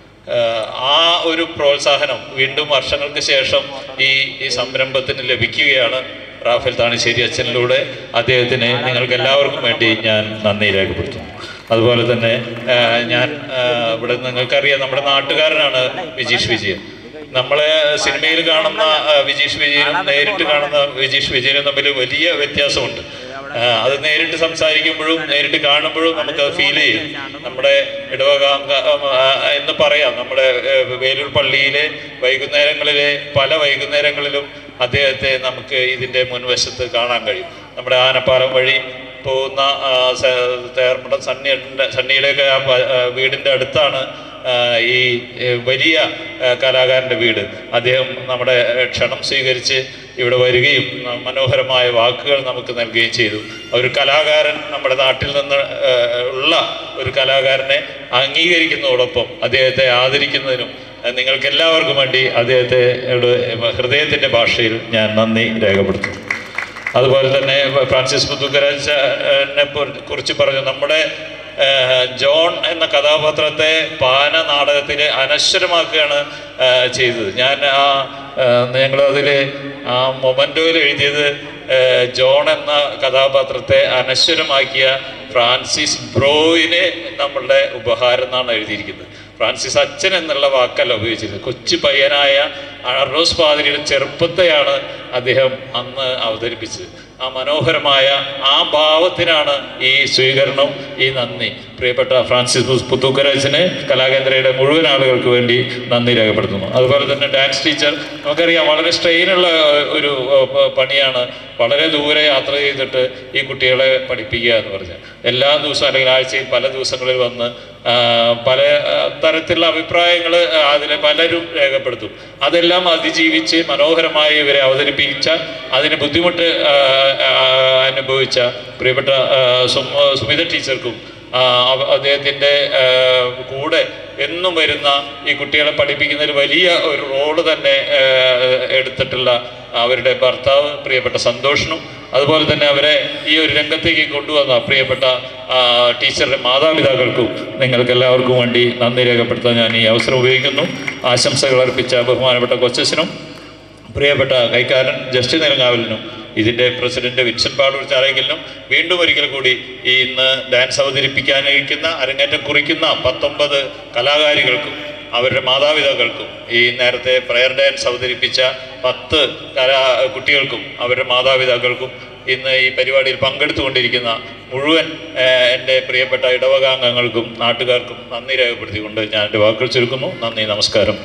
Speaker 12: ആഹ് ആ ഒരു പ്രോത്സാഹനം വീണ്ടും വർഷങ്ങൾക്ക് ശേഷം ഈ ഈ സംരംഭത്തിന് ലഭിക്കുകയാണ് റാഫേൽ താണിശ്ശേരി അച്ഛനിലൂടെ അദ്ദേഹത്തിന് നിങ്ങൾക്ക് എല്ലാവർക്കും വേണ്ടി ഞാൻ നന്ദി രേഖപ്പെടുത്തുന്നു അതുപോലെ തന്നെ ആഹ് ഞാൻ ആഹ് ഇവിടെ നിങ്ങൾക്കറിയാം നമ്മുടെ നാട്ടുകാരനാണ് വിജീഷ് വിജയൻ നമ്മളെ സിനിമയിൽ കാണുന്ന ആഹ് വിജീഷ് വിജയനും നേരിട്ട് കാണുന്ന വിജീഷ് വിജയനും തമ്മിൽ വലിയ വ്യത്യാസമുണ്ട് ആഹ് അത് നേരിട്ട് സംസാരിക്കുമ്പോഴും നേരിട്ട് കാണുമ്പോഴും നമുക്ക് ഫീൽ ചെയ്യും നമ്മുടെ ഇടവക അംഗ- ആഹ് എന്ന് പറയാം നമ്മുടെ ആഹ് വേലൂർ പള്ളിയിലെ വൈകുന്നേരങ്ങളിലെ പല വൈകുന്നേരങ്ങളിലും അദ്ദേഹത്തെ നമുക്ക് ഇതിൻ്റെ മുൻവശത്ത് കാണാൻ കഴിയും നമ്മുടെ ആനപ്പാലം വഴി പോകുന്ന ആഹ് സ- തേർമുടം സണ്ണിയുടെ സണ്ണിയുടെയൊക്കെ ആ പ- ആഹ് വീടിൻ്റെ അടുത്താണ് ആഹ് ഈ ഏഹ് വലിയ ആഹ് കലാകാരൻ്റെ വീട് അദ്ദേഹം നമ്മുടെ ഏഹ് ക്ഷണം സ്വീകരിച്ച് ഇവിടെ വരികയും ന- മനോഹരമായ വാക്കുകൾ നമുക്ക് നൽകുകയും ചെയ്തു ഒരു കലാകാരൻ നമ്മുടെ നാട്ടിൽ നിന്ന് ഏഹ് ഉള്ള ഒരു കലാകാരനെ അംഗീകരിക്കുന്നതോടൊപ്പം അദ്ദേഹത്തെ ആദരിക്കുന്നതിനും ഏഹ് നിങ്ങൾക്ക് എല്ലാവർക്കും വേണ്ടി അദ്ദേഹത്തെ ഹൃദയത്തിൻ്റെ ഭാഷയിൽ ഞാൻ നന്ദി രേഖപ്പെടുത്തുന്നു അതുപോലെ തന്നെ ഫ്രാൻസിസ് പുത്തുക്കരാജനെ കുറിച്ച് പറഞ്ഞു നമ്മുടെ ഏഹ്, ജോൺ എന്ന കഥാപാത്രത്തെ പാന നാടകത്തിൽ അനശ്വരമാക്കുകയാണ് ഏഹ്, ചെയ്തത് ഞാൻ ആ ഞങ്ങൾ അതിൽ ആ മൊമൻറ്റോയിൽ എഴുതിയത് ഏഹ്, ജോൺ എന്ന കഥാപാത്രത്തെ അനശ്വരമാക്കിയ ഫ്രാൻസിസ് ബ്രോയിനെ നമ്മളുടെ ഉപഹാരം എന്നാണ് എഴുതിയിരിക്കുന്നത് ഫ്രാൻസിസ് അച്ഛൻ എന്നുള്ള വാക്കല്ല ഉപയോഗിച്ചിരുന്നത് കൊച്ചു പയ്യനായ അർണോസ് പാതിരിയുടെ ചെറുപ്പത്തെയാണ് അദ്ദേഹം അന്ന് അവതരിപ്പിച്ചത് ആ മനോഹരമായ ആ ഭാവത്തിനാണ് ഈ സ്വീകരണം ഈ നന്ദി പ്രിയപ്പെട്ട ഫ്രാൻസിസ് പു- പുത്തൂക്കരാജന് കലാകേന്ദ്രയുടെ മുഴുവൻ ആളുകൾക്ക് വേണ്ടി നന്ദി രേഖപ്പെടുത്തുന്നു അതുപോലെ തന്നെ ഡാൻസ് ടീച്ചർ നമുക്കറിയാം വളരെ സ്ട്രെയിനുള്ള ഒരു ഏഹ്, പ- പണിയാണ് വളരെ ദൂരെ യാത്ര ചെയ്തിട്ട് ഈ കുട്ടികളെ പഠിപ്പിക്കുക എന്ന് പറഞ്ഞാൽ എല്ലാ ദിവസവും അല്ലെങ്കിൽ ആഴ്ചയിൽ പല ദിവസങ്ങളിൽ വന്ന് ആ, പല ആ, തരത്തിലുള്ള അഭിപ്രായങ്ങൾ അതിൽ പലരും രേഖപ്പെടുത്തും അതെല്ലാം അതിജീവിച്ച് മനോഹരമായി ഇവരെ അവതരിപ്പിച്ച അതിന് ബുദ്ധിമുട്ട് ആ, ആ, അനുഭവിച്ച പ്രിയപ്പെട്ട ആ, സുമ- സുമിത ടീച്ചർക്കും ആ, അവ- അദ്ദേഹത്തിൻ്റെ ആ, കൂടെ എന്നും വരുന്ന ഈ കുട്ടികളെ പഠിപ്പിക്കുന്നതിൽ വലിയ ഒരു റോള് തന്നെ ആ, എടുത്തിട്ടുള്ള അവരുടെ ഭർത്താവ് പ്രിയപ്പെട്ട സന്തോഷിനും അതുപോലെ തന്നെ അവരെ ഈ ഒരു രംഗത്തേക്ക് കൊണ്ടുവന്ന പ്രിയപ്പെട്ട ആ, ടീച്ചറുടെ മാതാപിതാക്കൾക്കും നിങ്ങൾക്ക് എല്ലാവർക്കും വേണ്ടി നന്ദി രേഖപ്പെടുത്താൻ ഞാൻ ഈ അവസരം ഉപയോഗിക്കുന്നു ആശംസകൾ അർപ്പിച്ച ബഹുമാനപ്പെട്ട കൊച്ചസിനും പ്രിയപ്പെട്ട കൈക്കാരൻ ജസ്റ്റിൻ നിലങ്ങാവലിനും ഇതിൻ്റെ പ്രസിഡന്റ് വിൻസെന്റ് പാടൂർ ചാരയ്ക്കലിനും വീണ്ടും ഒരിക്കൽ കൂടി ഈ ഇന്ന് ഡാൻസ് അവതരിപ്പിക്കാനിരിക്കുന്ന അരങ്ങേറ്റം കുറിക്കുന്ന പത്തൊമ്പത് കലാകാരികൾക്കും അവരുടെ മാതാപിതാക്കൾക്കും ഈ നേരത്തെ പ്രയർ ഡാൻസ് അവതരിപ്പിച്ച പത്ത് കലാ കുട്ടികൾക്കും അവരുടെ മാതാപിതാക്കൾക്കും ഇന്ന് ഈ പരിപാടിയിൽ പങ്കെടുത്തുകൊണ്ടിരിക്കുന്ന മുഴുവൻ ഏഹ്, എൻ്റെ പ്രിയപ്പെട്ട ഇടവകാംഗങ്ങൾക്കും നാട്ടുകാർക്കും നന്ദി രേഖപ്പെടുത്തിക്കൊണ്ട് ഞാൻ എൻ്റെ വാക്കുകൾ ചുരുക്കുന്നു നന്ദി നമസ്കാരം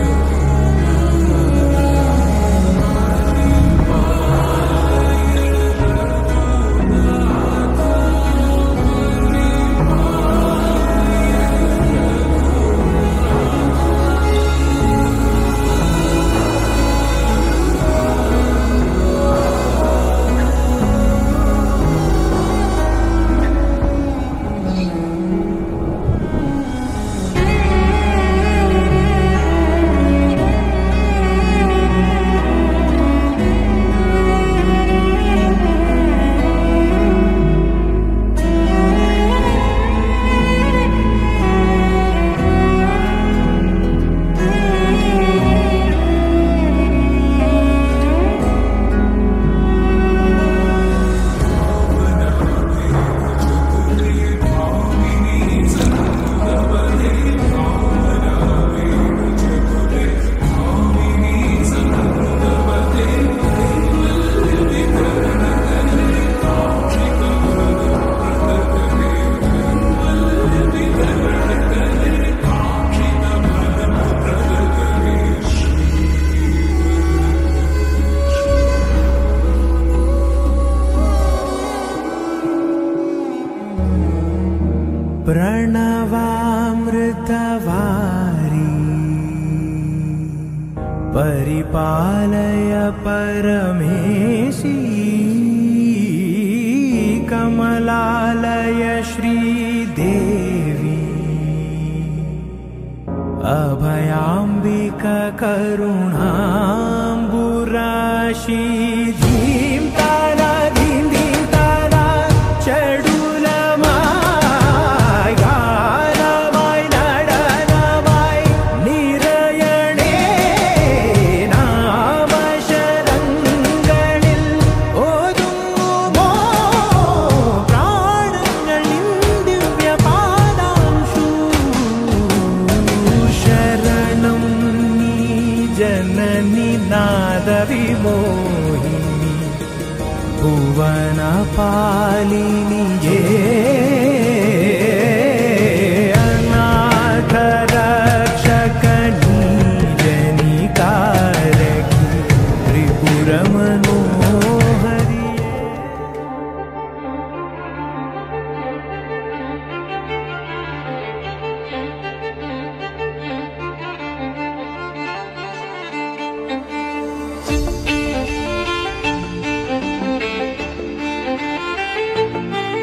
Speaker 1: Thank प्रणवामृतवारी परिपालय परमेशी कमलालय श्रीदेवी अभयाम्बिका करुणाम्बुराशी धीं तारा धीं धीं तारा चडुलमाय गानमाय നടനമായി നിറയണേ നാമശരങ്ങളിൽ ഓതുമോ പ്രാണങ്ങൾ നിൻ ദിവ്യപാദാംശു ശരണം നീ ജനനി നാദവിമോഹിനി ഭുവന പാലിനിയേ അനാഥ രക്ഷകനീ ജനികാരകി ത്രിപുരമനോഹരി
Speaker 13: Thank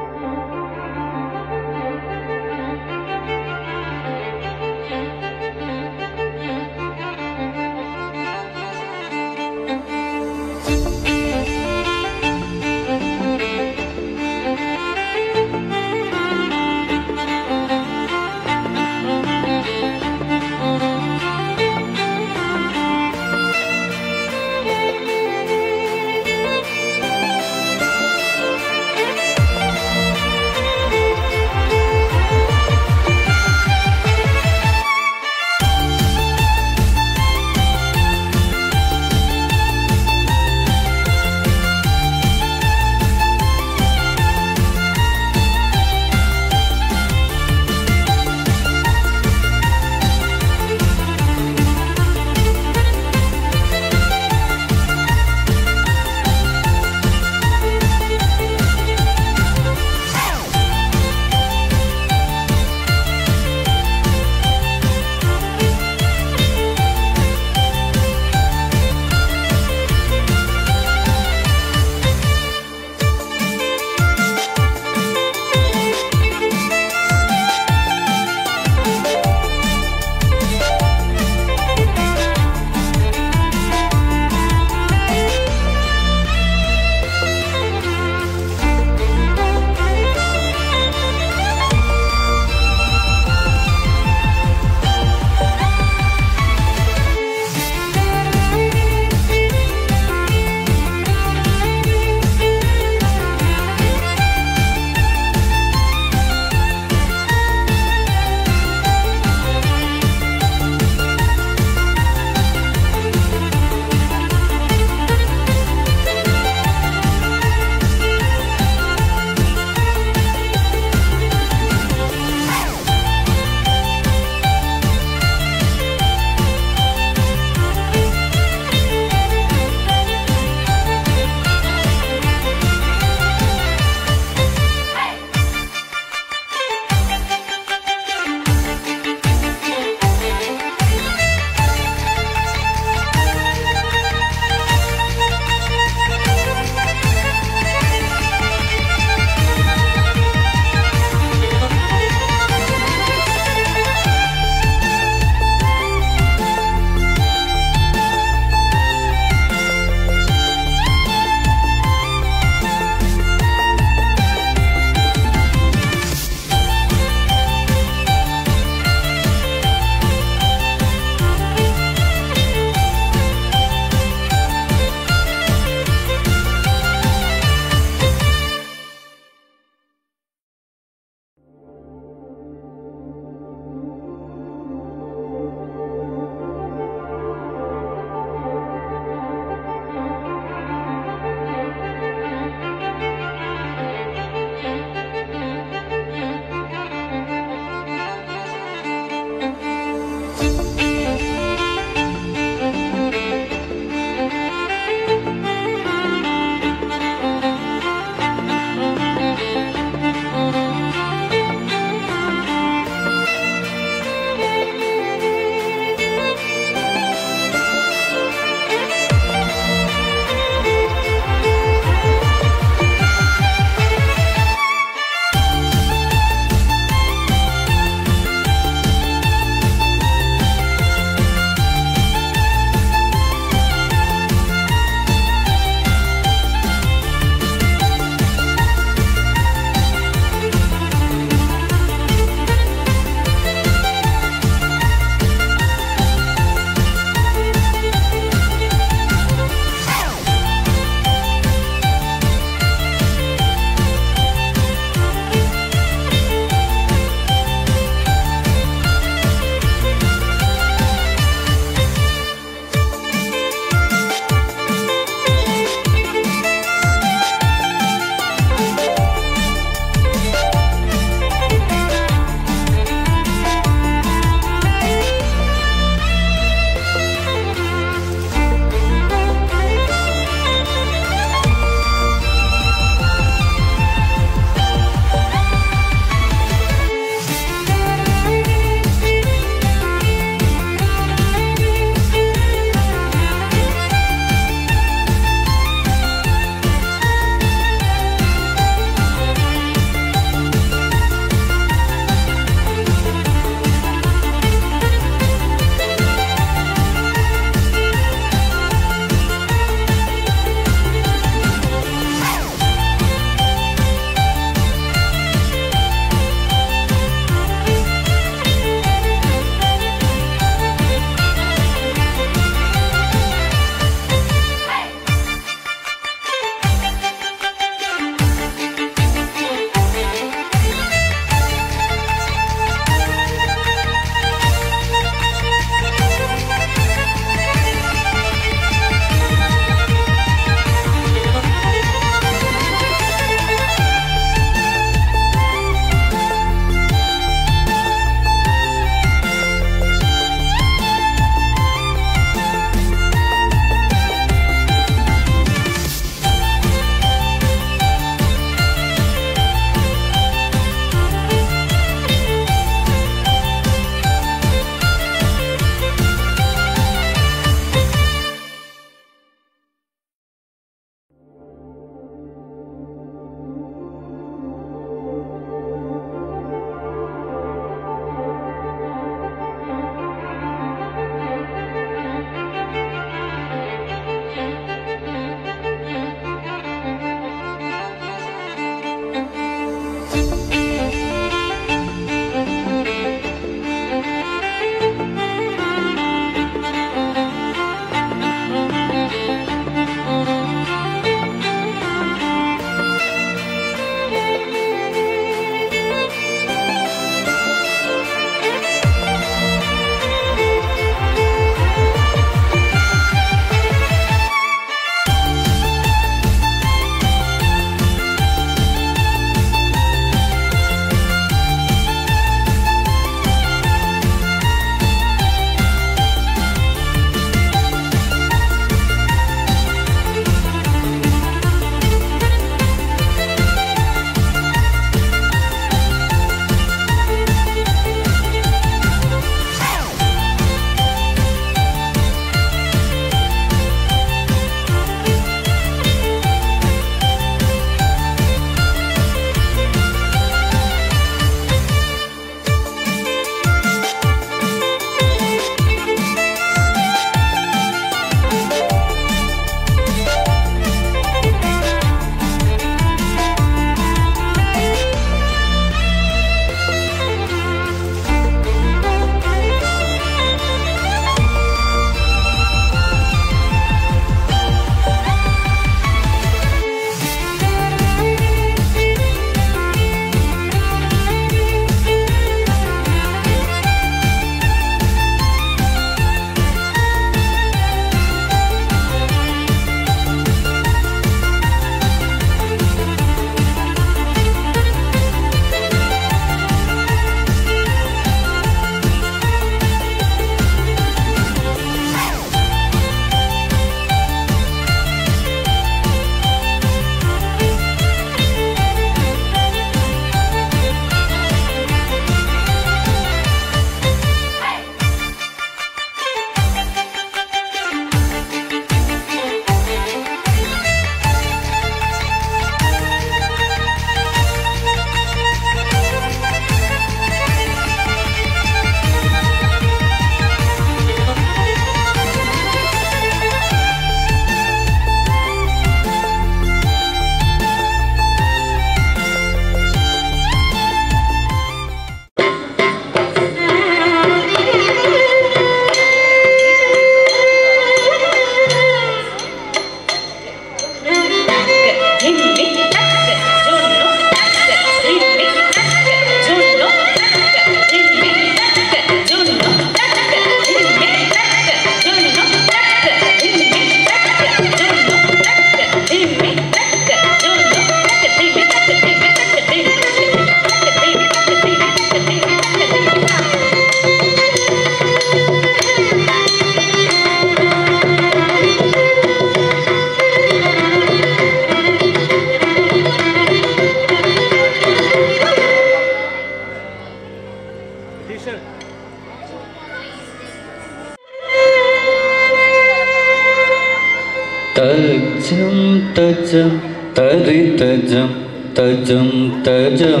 Speaker 13: തജം തജം തരി തജം തജം തജം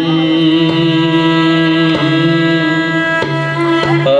Speaker 13: ആ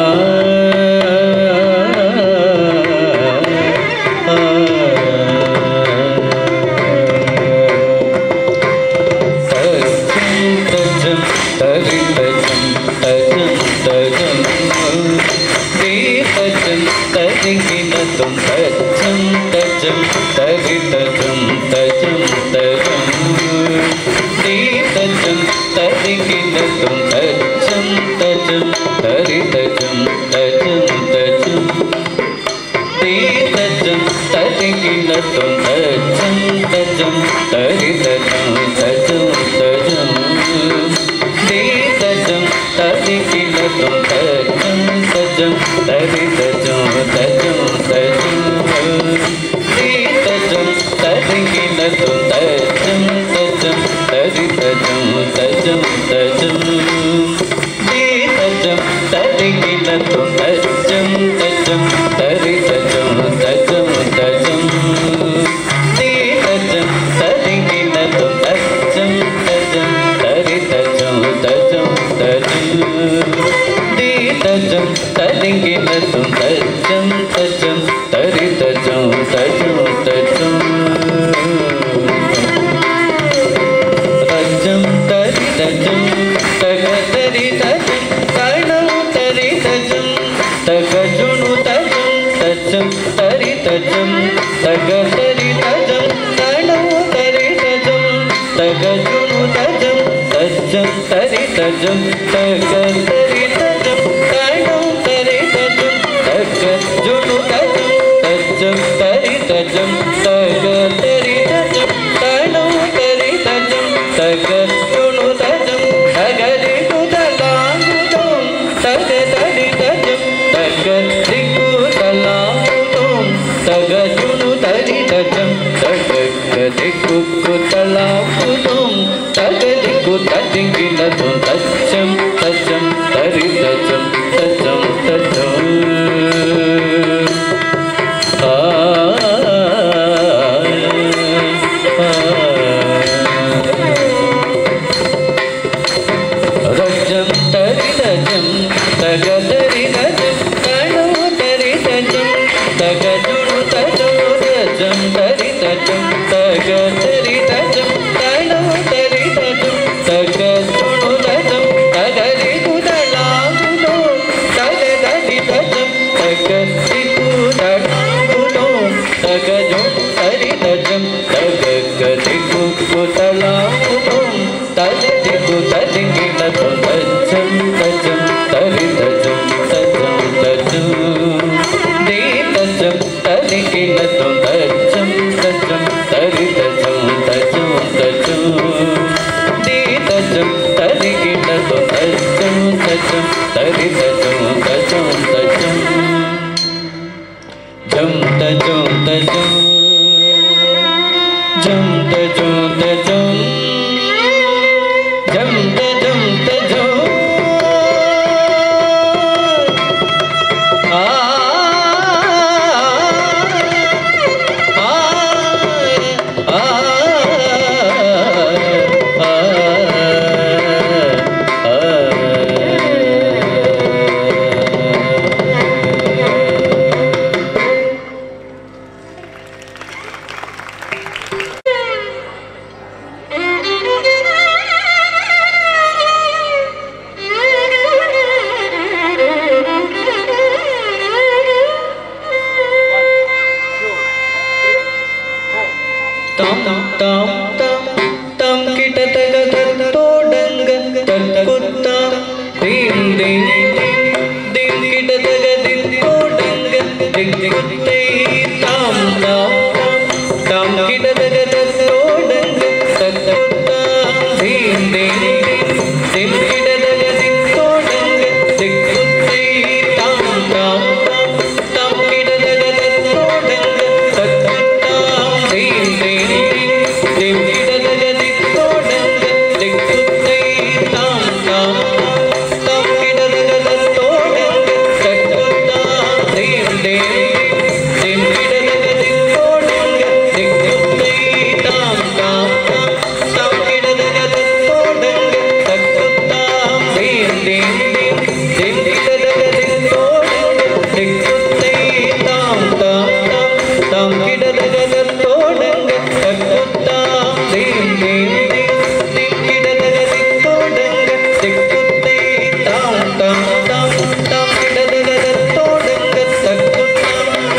Speaker 13: തജം തരി തജം തജം തജം ദേ തജം തരികിനതും തജം തജം തരി തജം തജം തജം ദേ തജം തരികിനതും തജം തജം തരി തജം തജം തജം ദേ തജം തരികിനതും തജം തജം തരി തജം തജം തജം ദേ തജം തരികിനതും തജം തജം തരി തജം തജം തജം ദേ തജം തരികിനതും തജം തജം തരി തജം തജം തജം ദേ തജം തരികിനതും തജം തജം തരി തജം തജം തജം ദേ തജം തരികിനതും തജം തജം തരി തജം തജം തജം ദേ തജം തരികിനതും തജം തജം തരി തജം തജം തജം തജം തരി തജം തക തരി തജം തണു തരി തജം തക ജുണു തജം തജം തരി തജം തക തരി തജം തണു തരി തജം തക ജുണു തജം തജം തരി തജം തക തരി തജം തണു തരി തജം തക ജുണു തജം തജം തരി തജം തക തരി തജം തണു തരി തജം തക ജുണു തജം തക ദിഗു തലാംഗുതം തക തരി തജം തക ദിഗു തലാംഗുതം തക ജുണു തരി തജം തക ദിഗു തലാംഗുതം തക ദിഗു തജിങ്കിനതും തജം തജം തരി തജം തജം തജം ആ രജം തരി രജം തക തരി രജം കണു തരി രജം തക ജുണു തജം രജം തരി രജം തക തരി രജം കണു തരി രജം തക ജുണു രജം തക ദിഗു തലാഗുനോ തക തരി രജം തക ദിഗു തലാഗുനോ തക ജുണു തരി രജം തക ദിഗു തലാഗുനോ തക ദിഗു തജിങ്കിനതും തജം തജം തരി തജം തജം തജം ദേ തജം തജിങ്കിനതും തജം തജം തരി തജം തജം തജം ദേ തജം തജിങ്കിനതും തജം തജം തരി തജം തജം തജം ജം തജം തജം ജം തജം തജം ജം തജം തജം ആ ആ ആ tam tam tam tam tam kita taga todanga takutta dim dim dim kita taga dim todanga dim kutte tam tam tam kita taga todanga takutta dim dim dim kita taga dim todanga dim kutte tam tam tam kita taga todanga takutta dim dim dim kita taga dim todanga dim kutte tam tam tam kita taga todanga takutta dim dim dim kita taga dim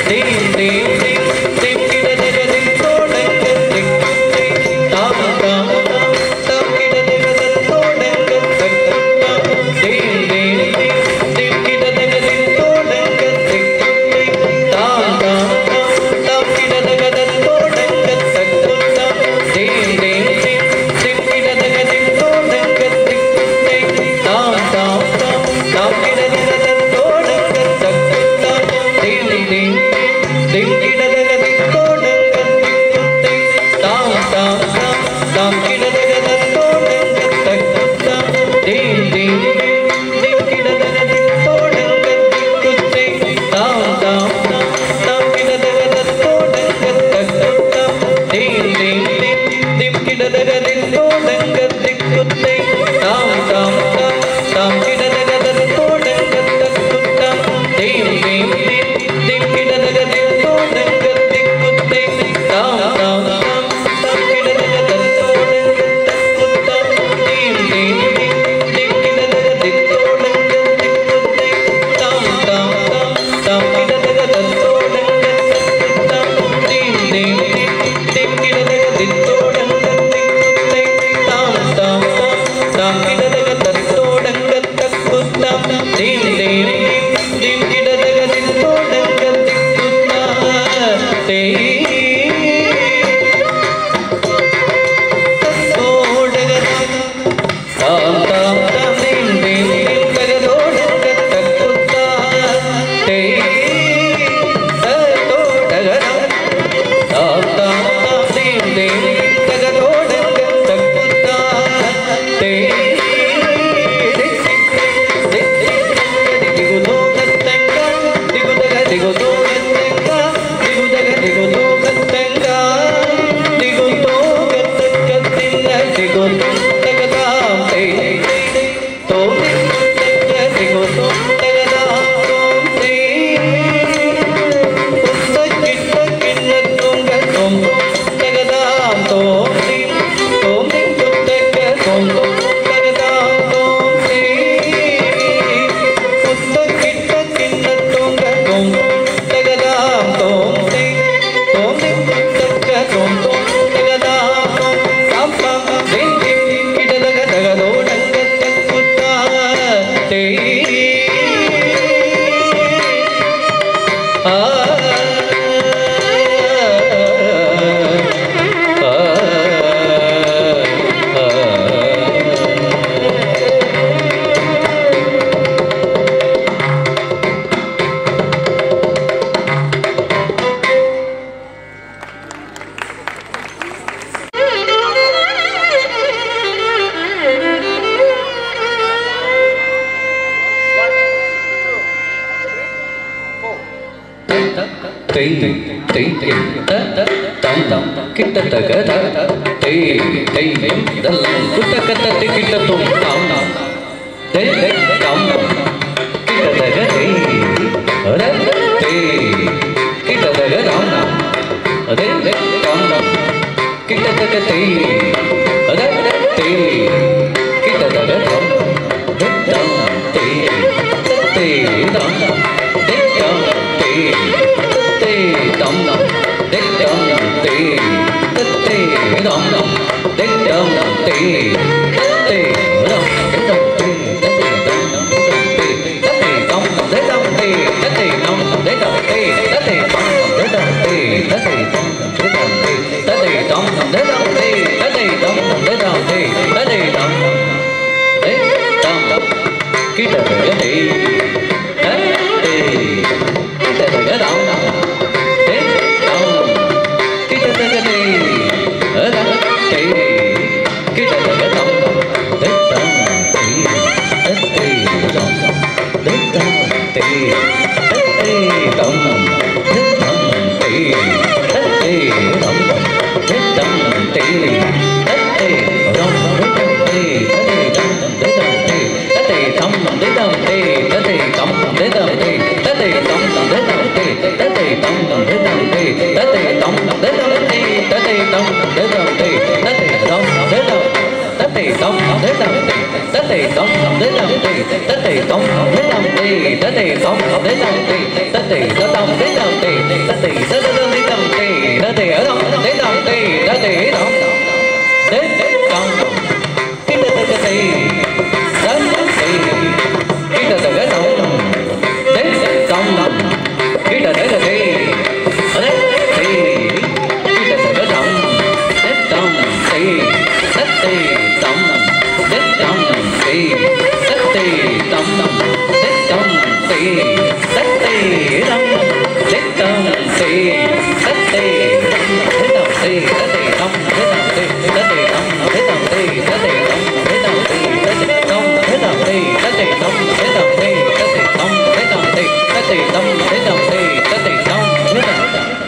Speaker 13: Tết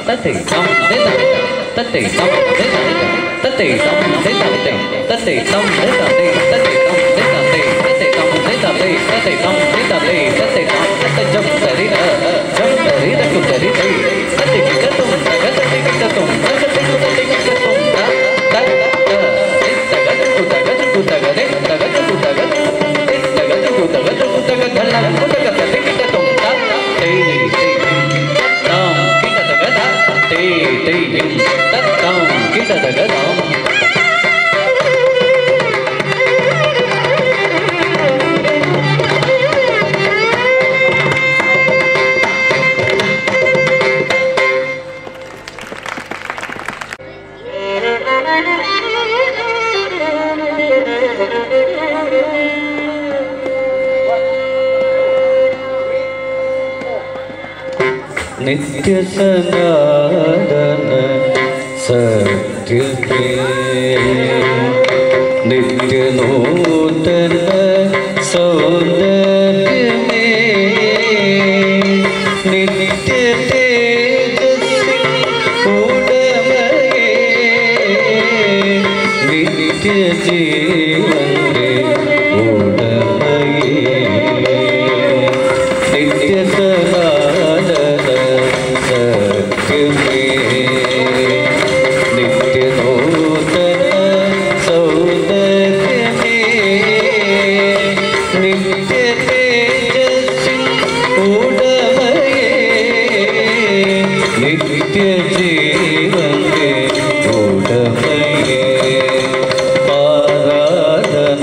Speaker 13: തത്തേ തം ദേ തത്തേ തത്തേ തം ദേ തത്തേ തത്തേ തം ദേ തത്തേ തത്തേ തം ദേ തത്തേ തത്തേ തം ദേ തത്തേ തത്തേ തം ദേ തത്തേ തത്തേ തം ദേ തത്തേ തത്തേ തം തത്തേ ജം തരി ര ജം തരി ര കു തരി തേ തത്തേ കിട്ട തും തക തത്തേ കിട്ട തും തക തത്തേ കു തത്തേ കിട്ട തും ത ത ത ദേ തക കു തക കു തക ദേ തക കു തക ദേ തക കു തക കു തക ധല കു തക തത്തേ കിട്ട തും ത തേ തേ താം കിട്ട തക ത തേ തേ തത്താം കിട്ട തക താം നിത്യസനാതന സത്യത്തെ നിത്യനൂതന സൗന്ദര്യമേ നിത്യ തേജസ്സി ഉടമയേ നിത്യ ജീവന്റെ ഉടമയേ നിത്യസനാതന സത്യമേ നിത്യനൂതന സൗന്ദര്യമേ നിത്യ തേജസ്സി ഉടമയേ നിത്യ ജീവന്റെ ഉടമയേ ആരാധന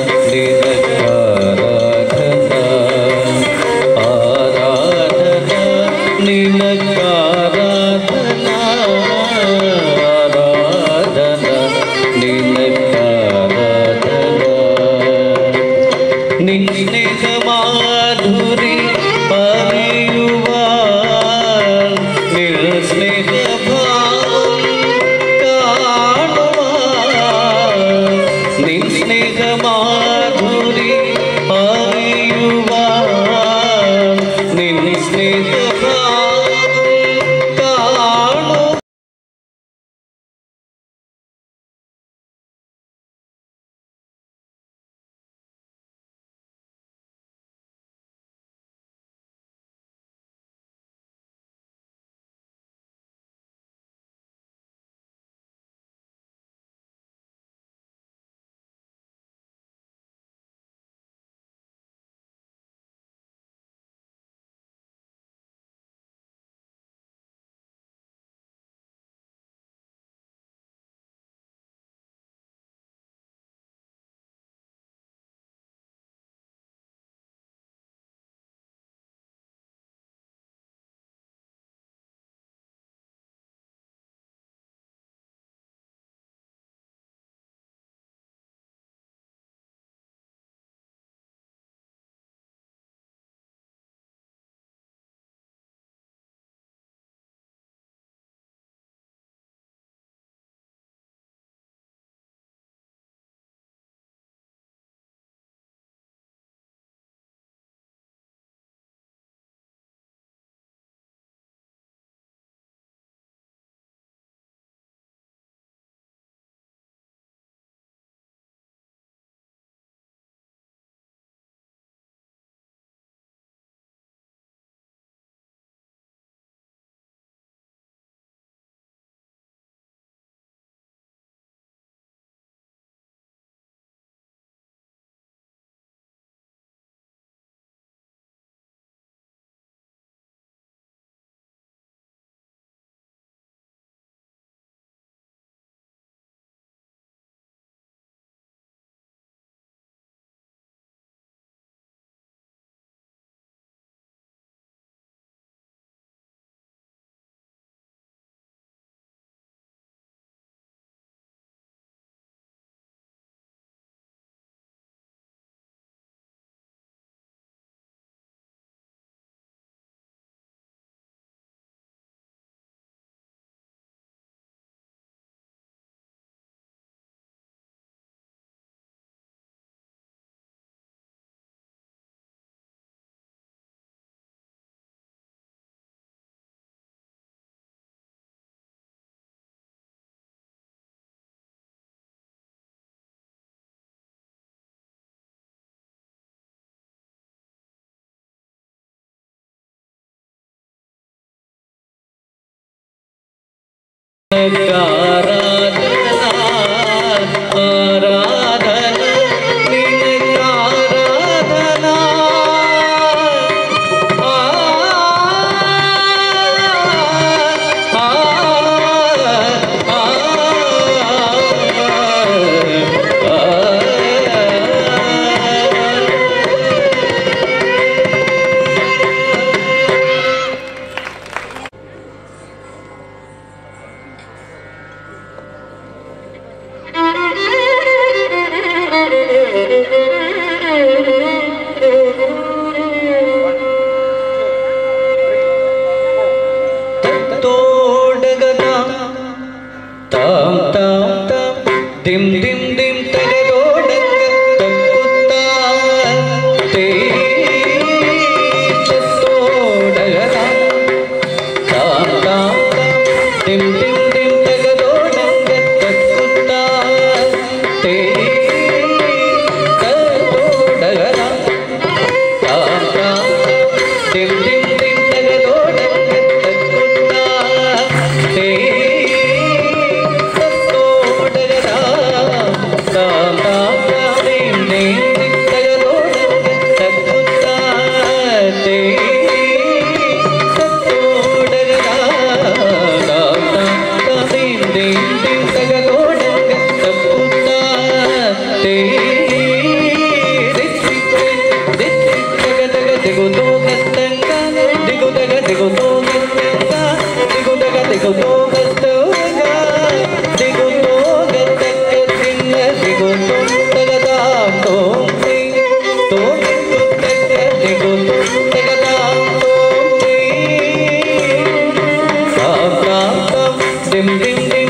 Speaker 13: നിനക്കാരാധന ആരാധന നിനക്കാരാധന ആരാധന നിനക്കാരാധന നിസ്നേഹമാധുരി അറിയുവാൻ നിസ്നേഹഭാവ dim dim dim തകരോടങ്ക തക്കുത്താ തേ തത്തോടകതാ താം താം താം dim dim dim തകരോടങ്ക തക്കുത്താ തേ തത്തോടകതാ താം താം dim dim dim തകരോടങ്ക തക്കുത്താ തേ dim dim dim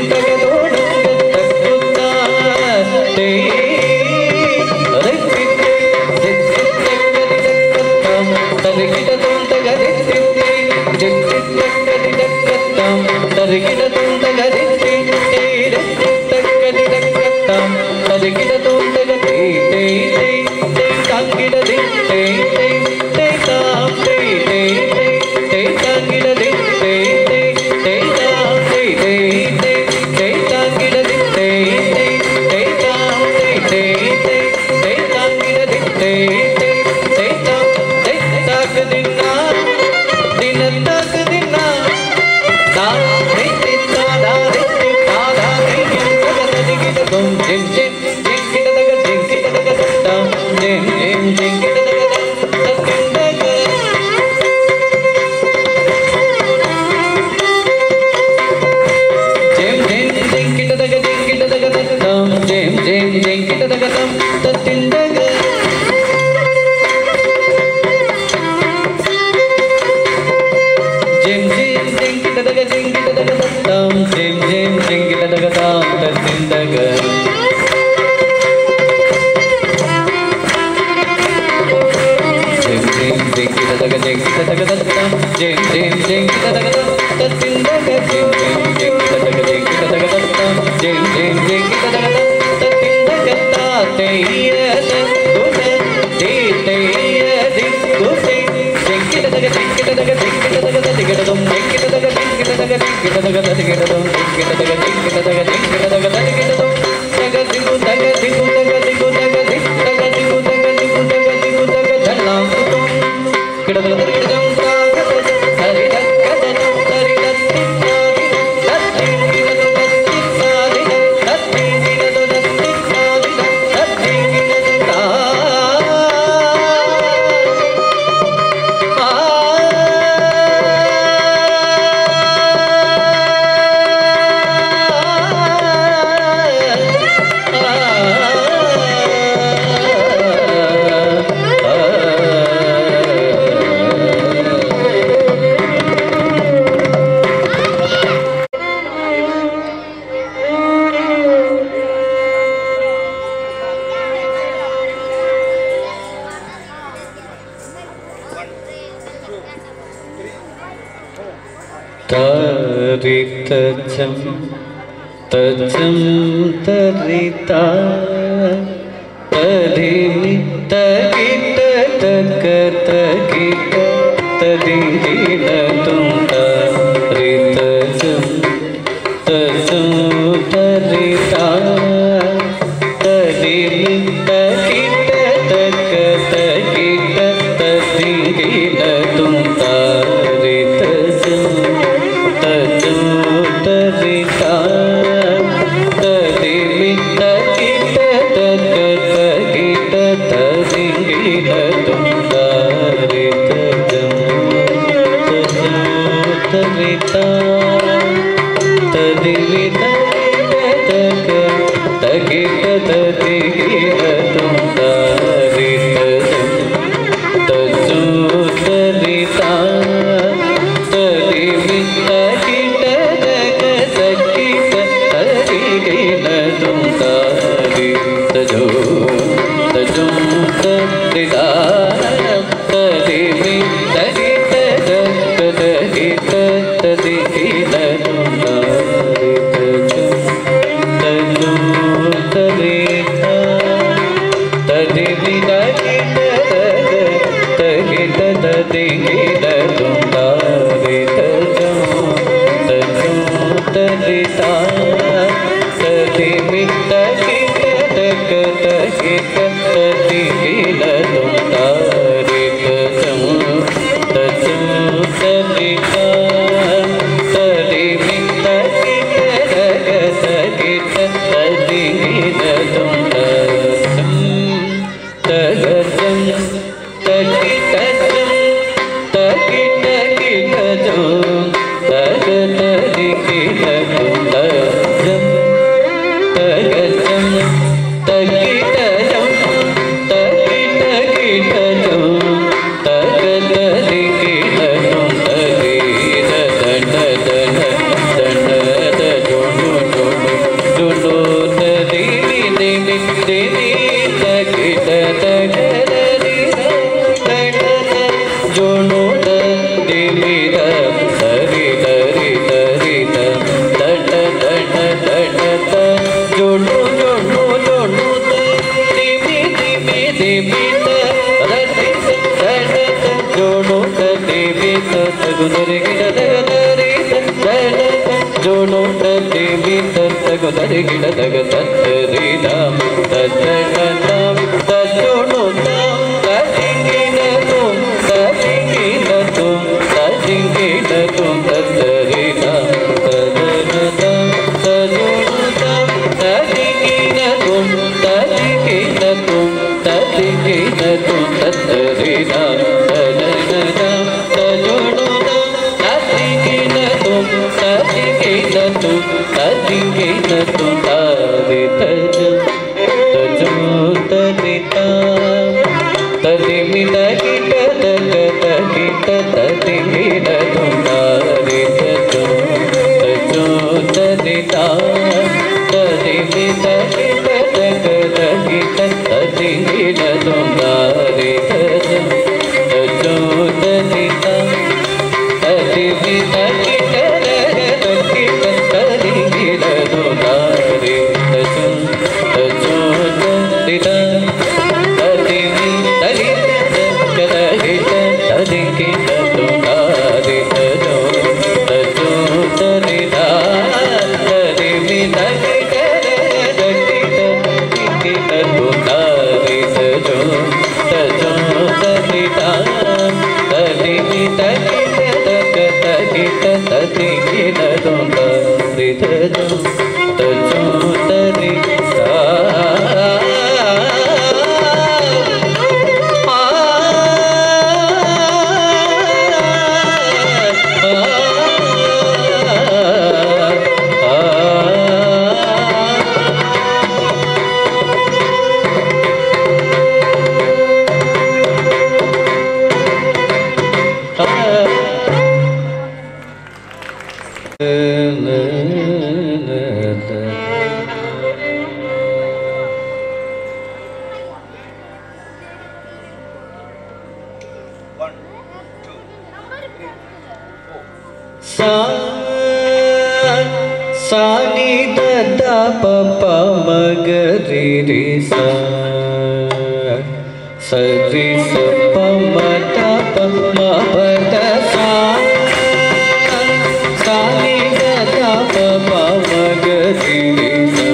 Speaker 13: തരിതജം തജം തരിത തരിനി തകിത തക തകിത തരിന തും തരിതജം തരി ta tadi minta kita dekat kita tadi kita tum tari tajam tajam tadi ta tadi minta kita dekat kita tadi kita tum tajam tajam tadi tajam tadi tadi tajam tadi tadi kita tum tajam tajam tadi tajam tadi tadi tajam tadi tadi kita tum tadi dan dan dan dan dan jono jono jono tadi ni ni ni ni tadi tadi jono tadi ni tadi tadi tadi tadi tadi jono jono jono tadi ni ni ni ni tadi tadi jono tadi ni tadi tadi jono tadi ni tadi tadi tadi tadi dam tadi dam tadi jono dam tadi ni tum tadi ni tum tadi ni tum tadi dam tadi dam tadi jono dam tadi ni tum tadi ni tum tadi ni tum tadi dam tadi dam tadi jono dam tadi ni tum tadi ni tum tadi ni tum tadi tajam tajam tadi tam tadi mi tadi tadi tadi tadi mi tum tadi tajam tajam tadi tam tadi mi tadi tadi tadi tadi mi tum tadi tajam tajam tadi tam tadi mi tadi tadi tadi tadi mi tum tadi tajam tajam tadi tam tadi mi tadi tadi tadi tadi tum tadi tajam tajam tadi tam tadi mi tadi tadi tadi tum tadi tajam tajam tadi tam tadi mi tadi tadi tadi tadi tum tadi tajam tajam tadi sa sa ni da da pa pa ma ga ri ri sa sa ri sa pa ma da pa ma pa da sa sa ni da da pa pa ma ga ri ri sa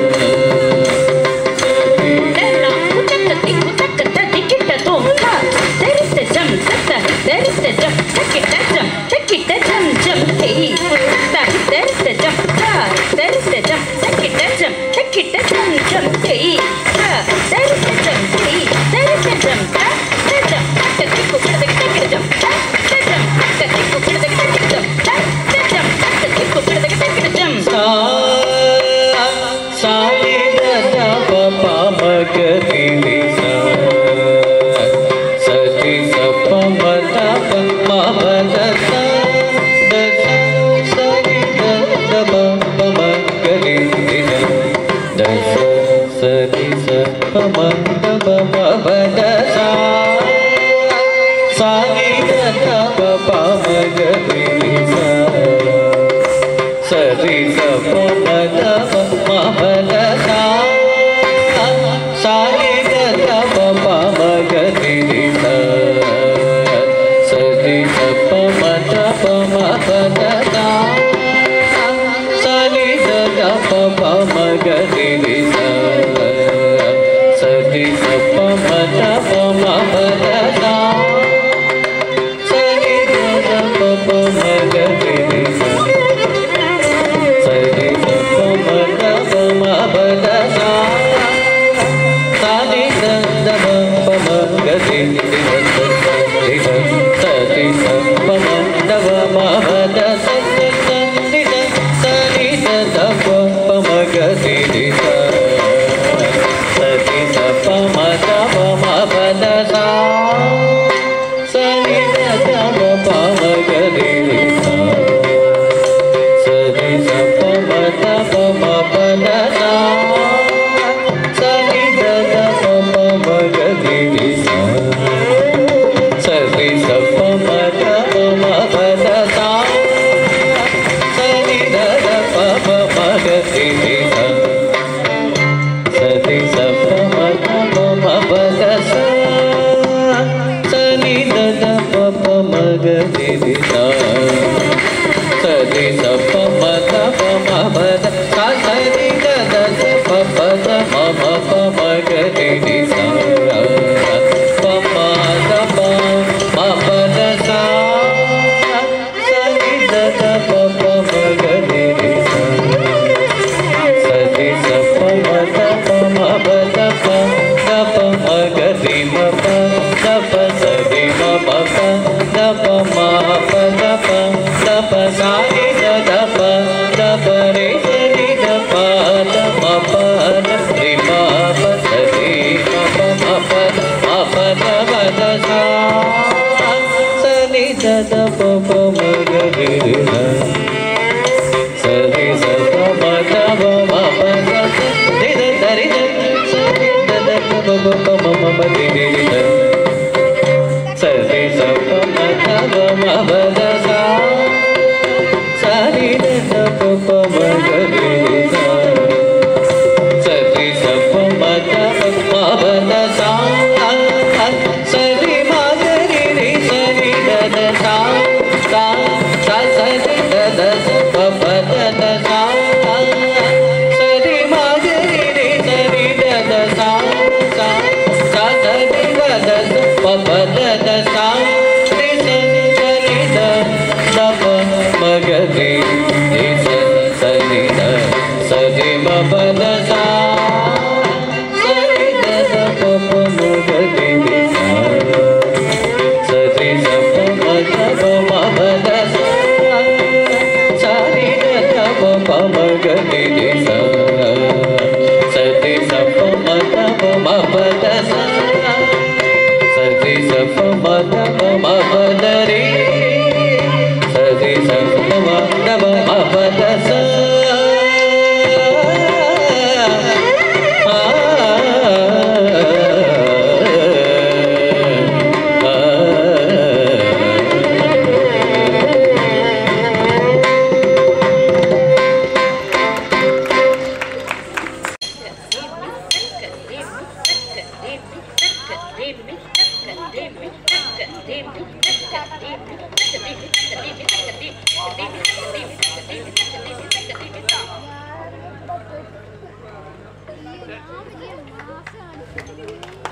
Speaker 13: sa ni da da pa pa ma ga ri ri sa sa ri sa pa ma da pa ma pa da sa da sa sa ri da da pa pa ma ga ri ri da da sa sa ri sa pa ma da pa ma pa da sa sa ri da da pa pa ma ga ri ri sa sa ri sa pa ma da pa ma pa da sa sa ri da da pa pa ma ga ri ri sa sa ri sa pa ma da pa ma pa da sa sa ri ഗരി രി സ സരി സ പ മ ത പ മ പ ത സ സരി ഗ ര പ പ മ ഗരി രി സ സരി സ പ മ ത പ മ പ ത സ സരി സ ദ പ പ മ ഗരി രി സ സരി സ സരി സ പ മ ത പ മ പ ത സ സ സരി സ സരി സ ദ പ പ മ ഗരി രി സ സരി സ പ മ ത പ മ പ ത സ സരി സ ദ പ പ മ ഗരി രി സ സരി സ പ മ ത പ മ പ ത സ സരി ദ ദ പ പ മ ഗരി രി സ സരി സ പ മ ത പ മ പ ത സ സരി ദ ദ പ പ മ ഗരി രി സ സരി സ പ മ ത പ മ പ ത സ സരി ദ ദ പ പ മ ഗരി രി സ സരി സ പ മ ത പ മ പ ത സ സരി ദ ദ സ പ പ ത മ മ പ മ ഗരി രി സ പ മ ത പ മ പ ത സ സരി ദ ദ പ പ മ ഗരി രി സ സരി സ പ മ ത പ മ പ ത പ ത പ മ ഗരി മ പ ത പ സരി മ പ പ ത പ മ പ ത പ ത പ സ രി ദ ദ പ ത പ രി സരി ദ പ ത മ പ ത രി മ പ സരി മ പ മ പ മ പ ത പ ത സ സരി ദ ദ പ പ മ ഗരി രി സ സരി സ പ മ ത പ മ പ ത സ രി ദ ധ രി ദ സരി ദ ദ പ പ പ മ മ മ രി രി രി ദ സരി സ പ മ ത പ മ പ ത സ സരി ദ ദ പ പ മ ഗ രി രി സ സരി സ പ മ ത പ മ പ ത സ സരി മ ഗ രി രി സരി ദ ദ സ സ സ സരി ദ ദ സ പ പ ത ത സ സരി മ ഗ രി രി സരി ദ ദ സ സ സ സരി ദ ദ സ പ പ ത ത സ രി സ സരി ദ ദ പ മ ഗ രി രി സ സരി ദ സരി മ പ ത സ സരി ദ ദ പ പ മ ഗ രി രി സ സരി സ പ മ ത പ മ പ ത സ സരി ദ ദ പ പ മ ഗ രി രി സ സരി സ പ മ ത പ മ പ ത സ സരി സ പ മ ത പ മ പ ത രി സരി സ പ മ ത പ മ പ ത സ
Speaker 14: Thank you.